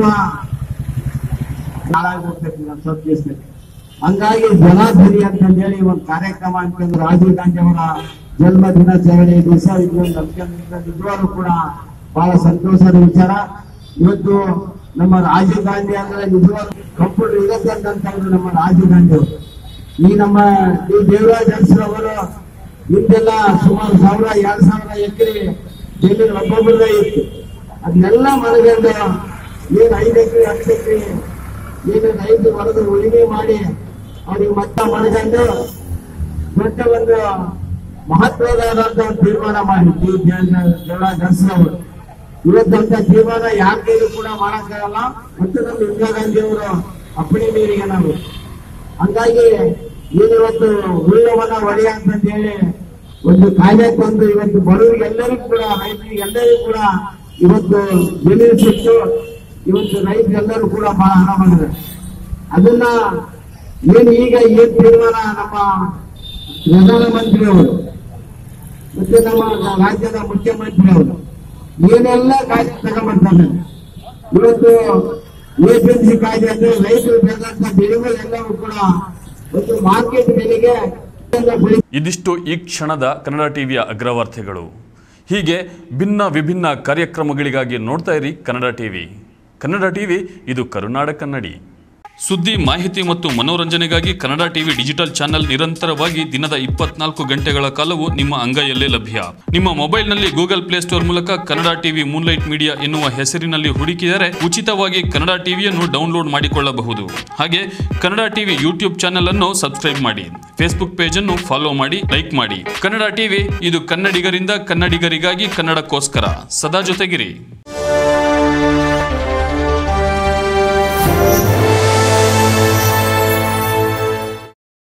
S15: ಹಾಳಾಗಿ ಹೋಗ್ತೈತಿ ನಮ್ಮ ಸ್ವಲ್ಪ ದಿವಸದಲ್ಲಿ ಹಂಗಾಗಿ ಜನಾಧ್ವನಿ ಅಂತಂದೇಳಿ ಒಂದು ಕಾರ್ಯಕ್ರಮ ಅಂತಂದ್ರೆ ರಾಜೀವ್ ಗಾಂಧಿ ಅವರ ಜನ್ಮ ದಿನಾಚರಣೆ ದಿವಸ ಇದು ನಮ್ಗೆ ನಿಜವಾಗ್ಲೂ ಕೂಡ ಬಹಳ ಸಂತೋಷದ ವಿಚಾರ ಇವತ್ತು ನಮ್ಮ ರಾಜೀವ್ ಗಾಂಧಿ ಅಂದ್ರೆ ನಿಜವಾಗ್ಲೂ ಕಂಪ್ಯೂಟರ್ ಇರುತ್ತೆ ಅಂತಂದ್ರೆ ನಮ್ಮ ರಾಜೀವ್ ಗಾಂಧಿ ಅವರು ಈ ನಮ್ಮ ಈ ದೇವರಾಜ್ ಅರಸರವರು ಹಿಂದೆಲ್ಲ ಸುಮಾರು ಸಾವಿರ ಎರಡ್ ಸಾವಿರ ಎಕರೆ ಜಮೀನು ಒಬ್ಬೊಬ್ಬರದೇ ಇತ್ತು ಅದನ್ನೆಲ್ಲ ಮನಗಂಡು ಏನ್ ಐದು ಎಕರೆ ಹತ್ತು ಎಕರೆ ಏನು ರೈತರು ಹೊರದು ಉಳಿಮೆ ಮಾಡಿ ಅವ್ರಿಗೆ ಮತ್ತ ಮನಗಂಡು ದೊಡ್ಡ ಒಂದು ಮಹತ್ವದಾದಂತ ಒಂದು ತೀರ್ಮಾನ ಮಾಡಿದ್ದು ದೇವರಾಜ್ ಅರಸರವರು ಇವತ್ತಂತ ತೀರ್ಮಾನ ಯಾರ ಕೈಲೂ ಕೂಡ ಮಾಡಕ್ಕಾಗಲ್ಲ ಮತ್ತು ನಮ್ಮ ಇಂದಿರಾ ಗಾಂಧಿ ಅವರು ಅಪ್ಪಣೆ ಮೇರೆಗೆ ನಾವು ಹಂಗಾಗಿ ಏನಿವತ್ತು ಉಳ್ಳವನ ಒಡೆಯ ಅಂತ ಹೇಳಿ ಒಂದು ಕಾಯ್ದೆ ತಂದು ಇವತ್ತು ಬಡವರಿಗೆಲ್ಲರಿಗೂ ಕೂಡ ರೈತರಿಗೆ ಎಲ್ಲರಿಗೂ ಕೂಡ ಇವತ್ತು ಜಮೀನು ಸಿಕ್ತು ಇವತ್ತು ರೈತರೆಲ್ಲರೂ ಕೂಡ ಬಹಳ ಆರಾಮಾಗಿದೆ ಅದನ್ನ ಏನ್ ಈಗ ಏನ್ ತೀರ್ಮಾನ ನಮ್ಮ ಪ್ರಧಾನಮಂತ್ರಿ ಅವರು ಮತ್ತೆ ನಮ್ಮ ರಾಜ್ಯದ ಮುಖ್ಯಮಂತ್ರಿ ಅವರು ಏನೆಲ್ಲ ಕಾಯ್ದೆ ತಗೊಂಡ್ಬರ್ತಾರೆ ಇವತ್ತು ಎಪಿಎಂಸಿ ಕಾಯ್ದೆ ಅಂದ್ರೆ ರೈತರು ಬೆಳೆದಂತ ಬೆಳೆಗಳೆಲ್ಲವೂ ಕೂಡ ಒಂದು ಮಾರ್ಕೆಟ್ ಬೆಲೆಗೆ ಬೆಳೆ
S1: ಇದಿಷ್ಟು ಈ ಕ್ಷಣದ ಕನ್ನಡ ಟಿವಿಯ ಅಗ್ರವಾರ್ತೆಗಳು ಹೀಗೆ ಭಿನ್ನ ವಿಭಿನ್ನ ಕಾರ್ಯಕ್ರಮಗಳಿಗಾಗಿ ನೋಡ್ತಾ ಇರಿ ಕನ್ನಡ ಟಿವಿ ಕನ್ನಡ ಟಿವಿ ಇದು ಕರುನಾಡ ಕನ್ನಡಿ ಸುದ್ದಿ ಮಾಹಿತಿ ಮತ್ತು ಮನೋರಂಜನೆಗಾಗಿ ಕನ್ನಡ ಟಿವಿ ಡಿಜಿಟಲ್ ಚಾನೆಲ್ ನಿರಂತರವಾಗಿ ದಿನದ ಇಪ್ಪತ್ನಾಲ್ಕು ಗಂಟೆಗಳ ಕಾಲವು ನಿಮ್ಮ ಅಂಗೈಯಲ್ಲೇ ಲಭ್ಯ ನಿಮ್ಮ ಮೊಬೈಲ್ನಲ್ಲಿ ಗೂಗಲ್ ಪ್ಲೇಸ್ಟೋರ್ ಮೂಲಕ ಕನ್ನಡ ಟಿವಿ ಮೂನ್ಲೈಟ್ ಮೀಡಿಯಾ ಎನ್ನುವ ಹೆಸರಿನಲ್ಲಿ ಹುಡುಕಿದರೆ ಉಚಿತವಾಗಿ ಕನ್ನಡ ಟಿವಿಯನ್ನು ಡೌನ್ಲೋಡ್ ಮಾಡಿಕೊಳ್ಳಬಹುದು ಹಾಗೆ ಕನ್ನಡ ಟಿವಿ ಯೂಟ್ಯೂಬ್ ಚಾನೆಲ್ ಅನ್ನು ಸಬ್ಸ್ಕ್ರೈಬ್ ಮಾಡಿ ಫೇಸ್ಬುಕ್ ಪೇಜ್ ಅನ್ನು ಫಾಲೋ ಮಾಡಿ ಲೈಕ್ ಮಾಡಿ ಕನ್ನಡ ಟಿವಿ ಇದು ಕನ್ನಡಿಗರಿಂದ ಕನ್ನಡಿಗರಿಗಾಗಿ ಕನ್ನಡಕ್ಕೋಸ್ಕರ ಸದಾ ಜೊತೆಗಿರಿ